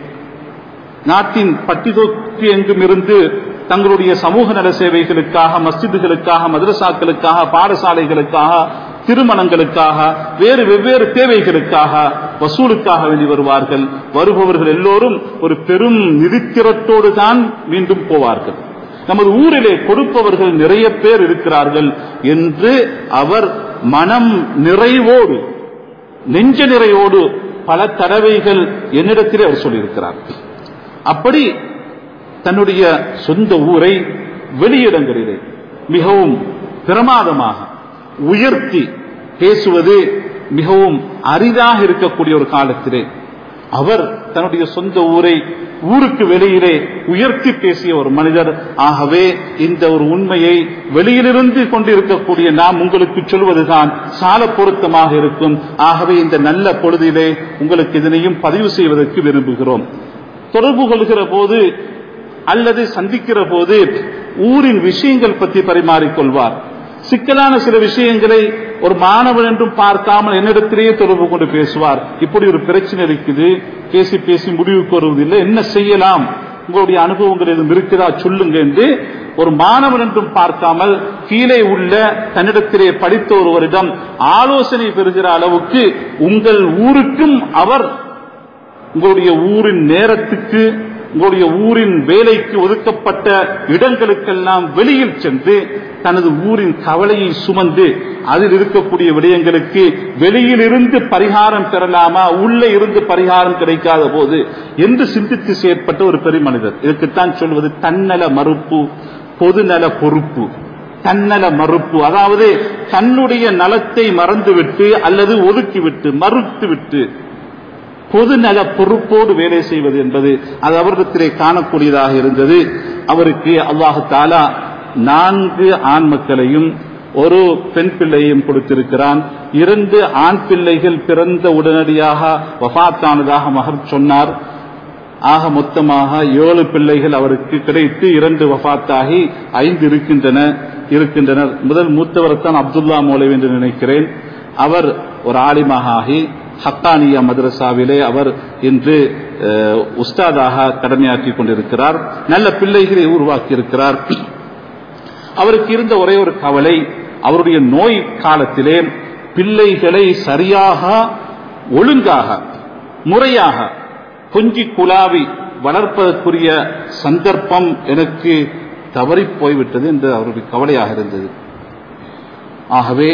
நாட்டின் பட்டி தொட்டி எங்கும் இருந்து தங்களுடைய சமூக நல சேவைகளுக்காக மஸ்ஜிதுகளுக்காக மதரசாக்களுக்காக பாடசாலைகளுக்காக திருமணங்களுக்காக வேறு வெவ்வேறு தேவைகளுக்காக வசூலுக்காக வேண்டி வருவார்கள் வருபவர்கள் எல்லோரும் ஒரு பெரும் நிதித்திரட்டோடு தான் மீண்டும் போவார்கள் நமது ஊரிலே கொடுப்பவர்கள் நிறைய பேர் இருக்கிறார்கள் என்று அவர் மனம் நிறைவோடு நெஞ்ச நிறைவோடு பல தடவைகள் என்னிடத்திலே அவர் சொல்லியிருக்கிறார் அப்படி தன்னுடைய சொந்த ஊரை வெளியிடங்களிலே மிகவும் பிரமாதமாக உயர்த்தி பேசுவது மிகவும் அரிதாக இருக்கக்கூடிய ஒரு காலத்திலே அவர் தன்னுடைய சொந்த ஊரை ஊருக்கு வெளியிலே உயர்த்தி பேசிய ஒரு மனிதர் ஆகவே இந்த ஒரு உண்மையை வெளியிலிருந்து கொண்டிருக்கக்கூடிய நாம் உங்களுக்கு சொல்வதுதான் சால பொருத்தமாக இருக்கும் ஆகவே இந்த நல்ல பொழுதிலே உங்களுக்கு இதனையும் பதிவு செய்வதற்கு விரும்புகிறோம் தொடர்பு கொள்கிற போது அல்லது சந்திக்கிற போது ஊரின் விஷயங்கள் பற்றி பரிமாறிக்கொள்வார் சிக்கலான சில விஷயங்களை ஒரு மாணவன் என்றும் பார்க்காமல் என்னிடத்திலேயே தொடர்பு கொண்டு பேசுவார் இப்படி ஒரு பிரச்சனை இருக்குது பேசி பேசி முடிவுக்கு வருவதில்லை என்ன செய்யலாம் உங்களுடைய அனுபவங்கள் எதுவும் இருக்குதா சொல்லுங்க என்று ஒரு மாணவன் என்றும் பார்க்காமல் கீழே உள்ள தன்னிடத்திலே படித்த ஒருவரிடம் ஆலோசனை பெறுகிற அளவுக்கு உங்கள் ஊருக்கும் அவர் உங்களுடைய ஊரின் நேரத்துக்கு உங்களுடைய ஊரின் வேலைக்கு ஒதுக்கப்பட்ட இடங்களுக்கெல்லாம் வெளியில் சென்று தனது ஊரின் கவலையை சுமந்து அதில் இருக்கக்கூடிய விடயங்களுக்கு வெளியில் இருந்து பரிகாரம் பெறலாமா உள்ளே இருந்து பரிகாரம் கிடைக்காத போது என்று சிந்தித்து செயற்பட்ட ஒரு பெரிய மனிதர் இதுக்குத்தான் சொல்வது தன்னல மறுப்பு பொதுநல பொறுப்பு தன்னல மறுப்பு அதாவது தன்னுடைய நலத்தை மறந்துவிட்டு அல்லது ஒதுக்கிவிட்டு மறுத்துவிட்டு பொதுநல பொறுப்போடு வேலை செய்வது என்பது அது அவரிடத்திலே காணக்கூடியதாக இருந்தது அவருக்கு அல்லாஹு தாலா நான்கு ஆண் மக்களையும் ஒரு பெண் பிள்ளையும் கொடுத்திருக்கிறான் இரண்டு ஆண் பிள்ளைகள் பிறந்த உடனடியாக வபாத்தானதாக மகர் சொன்னார் ஆக மொத்தமாக ஏழு பிள்ளைகள் அவருக்கு கிடைத்து இரண்டு வபாத்தாகி ஐந்து இருக்கின்றன இருக்கின்றனர் முதல் மூத்தவர்தான் அப்துல்லா மோலவி என்று நினைக்கிறேன் அவர் ஒரு ஆலிமாக ஆகி ஹத்தானியா மதரசாவிலே அவர் இன்று உஸ்தாதாக கடமையாக்கி கொண்டிருக்கிறார் நல்ல பிள்ளைகளை உருவாக்கி இருக்கிறார் அவருக்கு இருந்த ஒரே ஒரு கவலை அவருடைய நோய் காலத்திலே பிள்ளைகளை சரியாக ஒழுங்காக முறையாக கொஞ்சி குலாவி வளர்ப்பதற்குரிய சந்தர்ப்பம் எனக்கு தவறி போய்விட்டது என்று அவருடைய கவலையாக இருந்தது ஆகவே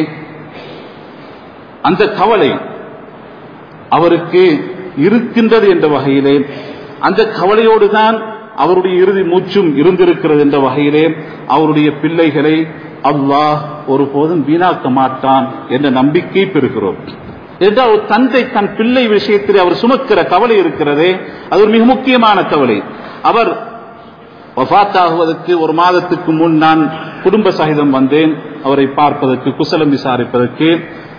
அந்த கவலை அவருக்கு இருக்கின்றது என்ற வகையிலே அந்த கவலையோடு தான் அவருடைய இறுதி மூச்சும் இருந்திருக்கிறது என்ற வகையிலே அவருடைய பிள்ளைகளை அல்லாஹ் ஒருபோதும் வீணாக்க மாட்டான் என்ற நம்பிக்கை பெறுகிறோம் என்றால் ஒரு தந்தை தன் பிள்ளை விஷயத்தில் அவர் சுமக்கிற கவலை இருக்கிறதே அது ஒரு மிக முக்கியமான கவலை அவர் வஃத்தாகுவதற்கு ஒரு மாதத்துக்கு முன் நான் குடும்ப சகிதம் வந்தேன் அவரை பார்ப்பதற்கு குசலம் விசாரிப்பதற்கு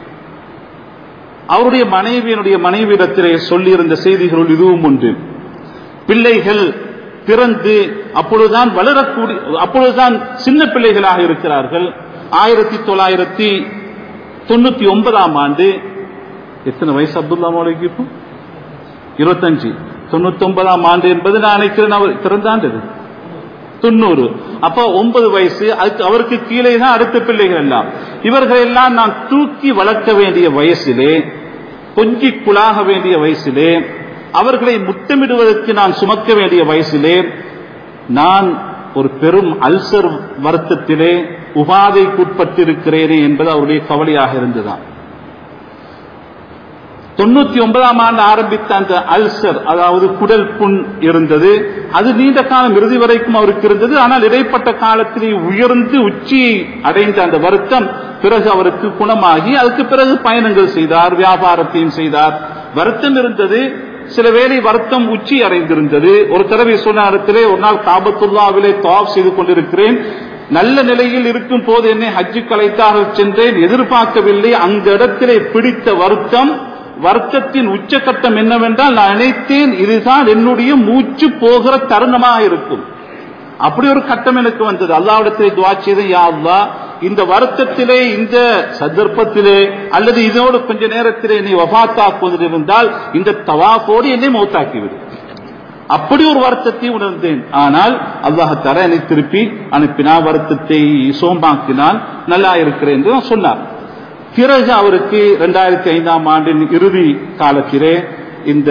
அவருடைய மனைவியினுடைய மனைவியிடத்திலே சொல்லியிருந்த செய்திகளுள் இதுவும் ஒன்று பிள்ளைகள் பிறந்து அப்பொழுதுதான் வளரக்கூடிய அப்பொழுதுதான் சின்ன பிள்ளைகளாக இருக்கிறார்கள் ஆயிரத்தி தொள்ளாயிரத்தி தொண்ணூத்தி ஒன்பதாம் ஆண்டு எத்தனை வயசு அப்துல்லா மௌலிக்கு இப்போ இருபத்தஞ்சு தொண்ணூத்தி ஒன்பதாம் ஆண்டு என்பது நான் நினைக்கிறேன் அவர் பிறந்த ஆண்டு இது தொண்ணூறு அப்ப ஒன்பது வயசு அதுக்கு அவருக்கு கீழே தான் அடுத்த பிள்ளைகள் எல்லாம் இவர்கள் எல்லாம் நான் தூக்கி வளர்க்க வேண்டிய வயசிலே கொஞ்சி குழாக வேண்டிய வயசிலே அவர்களை முத்தமிடுவதற்கு நான் சுமக்க வேண்டிய வயசிலே நான் ஒரு பெரும் அல்சர் வருத்தத்திலே உபாதைக்குட்பட்டிருக்கிறேனே என்பது அவருடைய கவலையாக இருந்துதான் தொண்ணூத்தி ஒன்பதாம் ஆண்டு ஆரம்பித்த அந்த அல்சர் அதாவது குடல் புண் இருந்தது அது நீண்ட காலம் இறுதி வரைக்கும் அவருக்கு இருந்தது ஆனால் இடைப்பட்ட காலத்திலே உயர்ந்து உச்சியை அடைந்த அந்த வருத்தம் பிறகு அவருக்கு குணமாகி அதுக்கு பிறகு பயணங்கள் செய்தார் வியாபாரத்தையும் செய்தார் வருத்தம் இருந்தது சில வேளை வருத்தம் உச்சி அடைந்திருந்தது ஒரு தடவை சொன்ன இடத்திலே ஒரு நாள் காபத்துல்லாவிலே தாப் செய்து கொண்டிருக்கிறேன் நல்ல நிலையில் இருக்கும் போது என்னை ஹஜ்ஜு கலைத்தார்கள் சென்றேன் எதிர்பார்க்கவில்லை அந்த இடத்திலே பிடித்த வருத்தம் வருத்தத்தின் உச்சகட்டம் என்னவென்றால் நான் நினைத்தேன் இதுதான் என்னுடைய மூச்சு போகிற தருணமாக இருக்கும் அப்படி ஒரு கட்டம் எனக்கு வந்தது அல்லாவிடத்திலே துவா செய்த யா அல்லா இந்த வருத்தத்திலே இந்த சந்தர்ப்பத்திலே அல்லது இதோடு கொஞ்ச நேரத்திலே நீ வபாத்தாக்குவதிலிருந்தால் இந்த தவாஃபோடு என்னை மௌத்தாக்கிவிடு அப்படி ஒரு வருத்தத்தை உணர்ந்தேன் ஆனால் அல்லாஹத்தால என்னை திருப்பி அனுப்பினா வருத்தத்தை சோம்பாக்கினால் நல்லா இருக்கிறேன் என்று சொன்னார் பிறகு அவருக்கு இரண்டாயிரத்தி ஐந்தாம் ஆண்டின் இறுதி காலத்திலே இந்த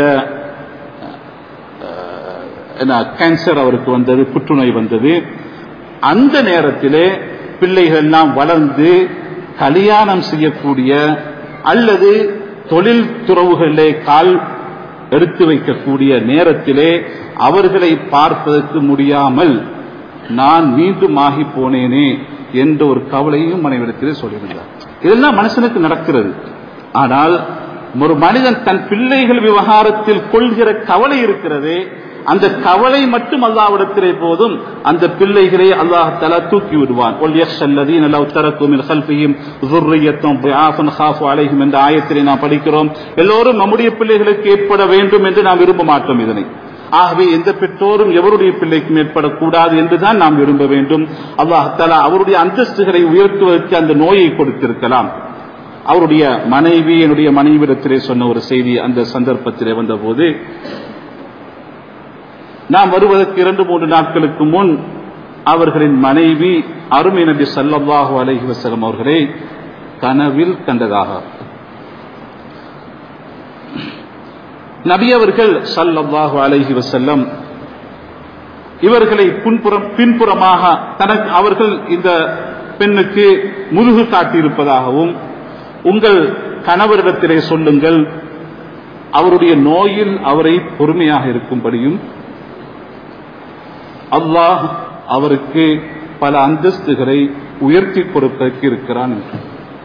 கேன்சர் அவருக்கு வந்தது புற்றுநோய் வந்தது அந்த நேரத்திலே பிள்ளைகள் எல்லாம் வளர்ந்து கல்யாணம் செய்யக்கூடிய அல்லது தொழில் துறவுகளிலே கால் எடுத்து வைக்கக்கூடிய நேரத்திலே அவர்களை பார்ப்பதற்கு முடியாமல் நான் மீண்டும் ஆகி போனேனே என்ற ஒரு கவலையும் மனைவிடத்திலே சொல்லியிருந்தார் இதெல்லாம் மனுஷனுக்கு நடக்கிறது ஆனால் ஒரு மனிதன் தன் பிள்ளைகள் விவகாரத்தில் கொள்கிற கவலை இருக்கிறதே அந்த கவலை மட்டும் அல்லாவிடத்திலே போதும் அந்த பிள்ளைகளை அல்லாஹ் தலா தூக்கி விடுவான் என்ற ஆயத்திலே நாம் படிக்கிறோம் எல்லோரும் நம்முடைய பிள்ளைகளுக்கு ஏற்பட வேண்டும் என்று நாம் விரும்ப மாட்டோம் இதனை ஆகவே எந்த பெற்றோரும் எவருடைய பிள்ளைக்கும் ஏற்படக்கூடாது என்றுதான் நாம் விரும்ப வேண்டும் அல்லாஹாலா அவருடைய அந்தஸ்துகளை உயர்த்துவதற்கு அந்த நோயை கொடுத்திருக்கலாம் அவருடைய மனைவி என்னுடைய மனைவிடத்திலே சொன்ன ஒரு செய்தி அந்த சந்தர்ப்பத்திலே வந்தபோது நாம் வருவதற்கு இரண்டு மூன்று நாட்களுக்கு முன் அவர்களின் மனைவி அருமை நபி சல்லாஹு அலஹி வசலம் அவர்களை கனவில் கண்டதாக நபி அவர்கள் சல்லாஹு அலஹி வசல்லம் இவர்களை பின்புறம் பின்புறமாக தனக்கு அவர்கள் இந்த பெண்ணுக்கு முதுகு காட்டியிருப்பதாகவும் உங்கள் கணவரிடத்திலே சொல்லுங்கள் அவருடைய நோயில் அவரை பொறுமையாக இருக்கும்படியும் அல்லாஹ் அவருக்கு பல அந்தஸ்துகளை உயர்த்தி கொடுப்பதற்கு இருக்கிறான் என்று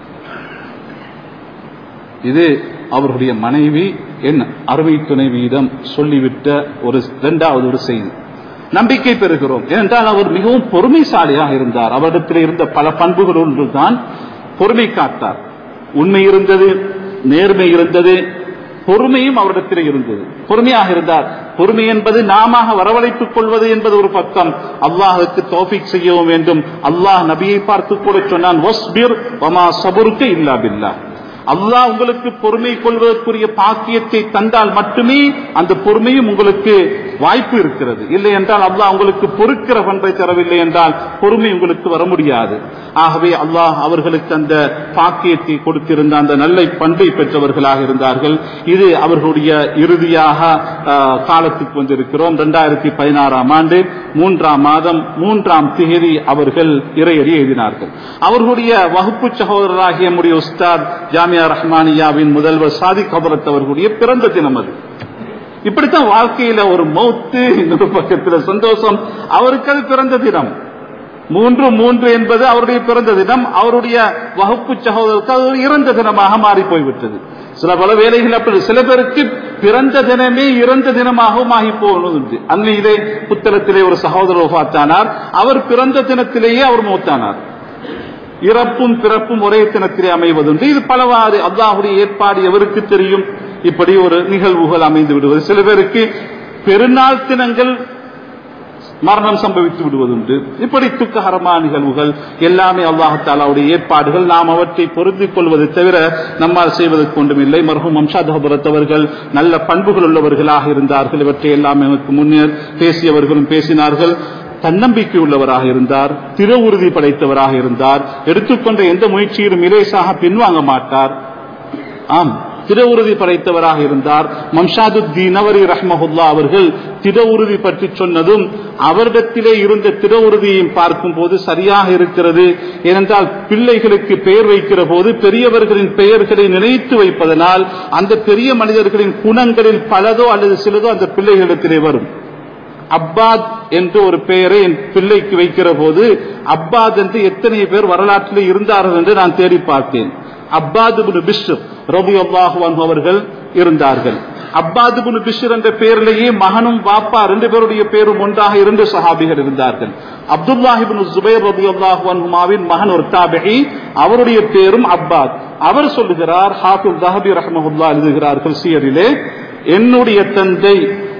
இது அவருடைய மனைவி என் அறுவை துணைவியிடம் சொல்லிவிட்ட ஒரு இரண்டாவது ஒரு செய்தி நம்பிக்கை பெறுகிறோம் ஏனென்றால் அவர் மிகவும் பொறுமைசாலியாக இருந்தார் அவரிடத்தில் இருந்த பல பண்புகள் ஒன்றுதான் பொறுமை காத்தார் உண்மை இருந்தது நேர்மை இருந்தது பொறுமையும் அவரிடத்தில் இருந்தது பொறுமையாக இருந்தார் பொறுமை என்பது நாம வரவழைத்துக் கொள்வது என்பது ஒரு பக்கம் அல்லாஹுக்கு தோஃபிக் செய்யவும் வேண்டும் அல்லாஹ் நபியை பார்த்து கூட சொன்னான் சபுருக்க இல்லா பில்லா அல்லாஹ் உங்களுக்கு பொறுமை கொள்வதற்குரிய பாக்கியத்தை தந்தால் மட்டுமே அந்த பொறுமையும் உங்களுக்கு வாய்ப்பு இருக்கிறது இல்லை என்றால் அல்லாஹ் உங்களுக்கு பொறுக்கிற பண்பை தரவில்லை என்றால் பொறுமை உங்களுக்கு வர முடியாது ஆகவே அல்லாஹ் அவர்களுக்கு அந்த பாக்கியத்தை கொடுத்திருந்த அந்த நல்ல பண்பை பெற்றவர்களாக இருந்தார்கள் இது அவர்களுடைய இறுதியாக காலத்துக்கு வந்திருக்கிறோம் இரண்டாயிரத்தி பதினாறாம் ஆண்டு மூன்றாம் மாதம் மூன்றாம் தேதி அவர்கள் இறையறி எழுதினார்கள் அவர்களுடைய வகுப்பு சகோதரராகிய நம்முடைய உஸ்தாத் ஜாமியா ரஹ்மானியாவின் முதல்வர் சாதிக் ஹபரத் அவர்களுடைய பிறந்த தினம் அது இப்படித்தான் வாழ்க்கையில ஒரு மௌத்து இன்னொரு பக்கத்துல சந்தோஷம் அவருக்கு அது பிறந்த தினம் மூன்று மூன்று என்பது அவருடைய பிறந்த தினம் அவருடைய வகுப்பு சகோதரருக்கு அது இறந்த தினமாக மாறி போய்விட்டது சில பல வேலைகள் அப்படி சில பேருக்கு பிறந்த தினமே இறந்த தினமாகவும் ஆகி போனது அன்னையிலே புத்தகத்திலே ஒரு சகோதரர் பார்த்தானார் அவர் பிறந்த தினத்திலேயே அவர் மூத்தானார் இறப்பும் பிறப்பும் ஒரே தினத்திலே அமைவதுண்டு இது பலவாறு அல்லாஹுடைய ஏற்பாடு எவருக்கு தெரியும் இப்படி ஒரு நிகழ்வுகள் அமைந்து விடுவது சில பேருக்கு பெருநாள் தினங்கள் மரணம் சம்பவித்து விடுவதுண்டு இப்படி துக்ககரமான நிகழ்வுகள் எல்லாமே அல்லாஹாலாவுடைய ஏற்பாடுகள் நாம் அவற்றை பொருந்திக் கொள்வதை தவிர நம்மால் செய்வதற்கு ஒன்றுமில்லை மருகும் வம்சாதபுரத் அவர்கள் நல்ல பண்புகள் உள்ளவர்களாக இருந்தார்கள் இவற்றை எல்லாம் எனக்கு முன்னர் பேசியவர்களும் பேசினார்கள் தன்னம்பிக்கை உள்ளவராக இருந்தார் திற உறுதி படைத்தவராக இருந்தார் எடுத்துக்கொண்ட எந்த முயற்சியிலும் இலேசாக பின்வாங்க மாட்டார் ஆம் திட உறுதி படைத்தவராக இருந்தார் மம்ஷாதுத்தீன் அவரி ரஹ்மஹுல்லா அவர்கள் திட உறுதி பற்றி சொன்னதும் அவரிடத்திலே இருந்த திட உறுதியையும் பார்க்கும் போது சரியாக இருக்கிறது ஏனென்றால் பிள்ளைகளுக்கு பெயர் வைக்கிற போது பெரியவர்களின் பெயர்களை நினைத்து வைப்பதனால் அந்த பெரிய மனிதர்களின் குணங்களில் பலதோ அல்லது சிலதோ அந்த பிள்ளைகளிடத்திலே வரும் அப்பாத் என்று ஒரு பெயரை என் பிள்ளைக்கு வைக்கிற போது அப்பாத் என்று எத்தனை பேர் வரலாற்றில் இருந்தார்கள் என்று நான் தேடி பார்த்தேன் அப்பாது பிஷ்ர் ரபி அல்லாஹுவான் அவர்கள் இருந்தார்கள் அப்பாது பிஷ்ர் என்ற பெயரிலேயே மகனும் வாப்பா ரெண்டு பேருடைய பேரும் ஒன்றாக இரண்டு சஹாபிகள் இருந்தார்கள் அப்துல்லாஹிபின் ஜுபைர் ரபி அல்லாஹுவான் மகன் ஒரு தாபகி அவருடைய பேரும் அப்பாத் அவர் சொல்லுகிறார் ஹாஃபுல் தஹபி ரஹமஹுல்லா எழுதுகிறார்கள் சியரிலே என்னுடைய தந்தை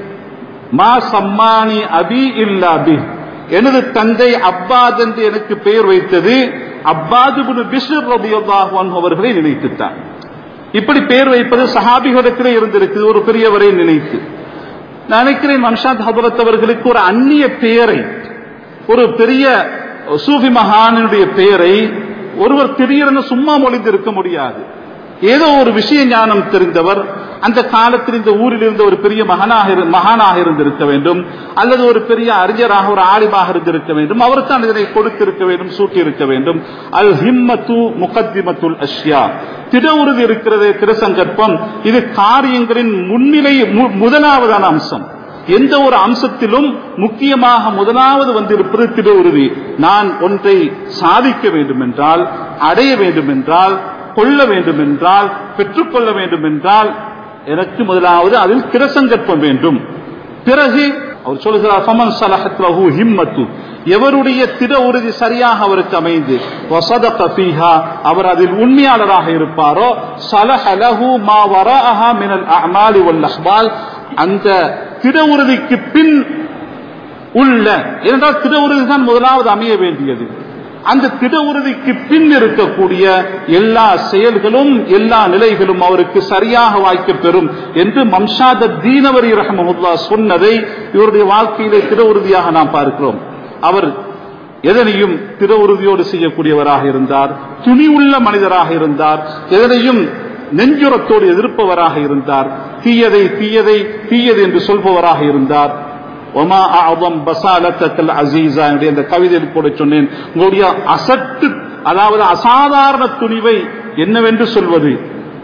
மா சம்மானி அபி இல்லா பி எனது தந்தை அப்பாத் என்று எனக்கு பெயர் வைத்தது அப்பாது பிஷர் ரபியுல்லாஹு அவர்களை நினைத்துட்டார் இப்படி பெயர் வைப்பது சஹாபிகளிடத்திலே இருந்திருக்கு ஒரு பெரியவரை நினைத்து நினைக்கிறேன் மன்ஷாத் ஹபரத் அவர்களுக்கு ஒரு அந்நிய பெயரை ஒரு பெரிய சூஃபி மகானுடைய பெயரை ஒருவர் திடீரென சும்மா மொழிந்திருக்க முடியாது ஏதோ ஒரு விஷய ஞானம் தெரிந்தவர் அந்த காலத்தில் இந்த ஊரில் இருந்த ஒரு பெரிய மகனாக மகானாக இருந்திருக்க வேண்டும் அல்லது ஒரு பெரிய அறிஞராக ஒரு ஆலிமாக இருந்திருக்க வேண்டும் அவருக்கான இதனை கொடுத்திருக்க வேண்டும் சூட்டியிருக்க வேண்டும் அல் ஹிம்மத்து முகத்திமத்துல் அஷ்யா திட உறுதி இருக்கிறது திருசங்கற்பம் இது காரியங்களின் முன்னிலை முதலாவதான அம்சம் எந்த ஒரு அம்சத்திலும் முக்கியமாக முதலாவது வந்திருப்பது திட உறுதி நான் ஒன்றை சாதிக்க வேண்டும் என்றால் அடைய வேண்டும் என்றால் கொள்ள வேண்டும் என்றால் பெற்றுக்கொள்ள வேண்டும் என்றால் எனக்கு முதலாவது அதில் திரசங்கற்பம் வேண்டும் பிறகு அவர் சொல்கிறார் ஃபமன் சலஹத்லஹு ஹிம்மத்து எவருடைய திட உறுதி சரியாக அவருக்கு அமைந்து வசதக ஃபீஹா அவர் அதில் உண்மையாளராக இருப்பாரோ சலஹலஹு மா வரஅஹா மினல் அஅமாலி வல் அஹ்பால் அந்த திட உறுதிக்கு பின் உள்ள ஏனென்றால் திட உறுதி தான் முதலாவது அமைய வேண்டியது அந்த திட உறுதிக்கு பின் இருக்கக்கூடிய எல்லா செயல்களும் எல்லா நிலைகளும் அவருக்கு சரியாக வாய்க்க பெறும் என்று மம்ஷாத தீனவரி ரஹமஹுல்லா சொன்னதை இவருடைய வாழ்க்கையிலே திட உறுதியாக நாம் பார்க்கிறோம் அவர் எதனையும் திட உறுதியோடு செய்யக்கூடியவராக இருந்தார் துணி உள்ள மனிதராக இருந்தார் எதனையும் நெஞ்சுரத்தோடு எதிர்ப்பவராக இருந்தார் தீயதை தீயதை தீயது என்று சொல்பவராக இருந்தார் ஒமா ஆதம் பசாலத்தல் அசீசா என்னுடைய அந்த கவிதையில் கூட சொன்னேன் உங்களுடைய அசட்டு அதாவது அசாதாரண துணிவை என்னவென்று சொல்வது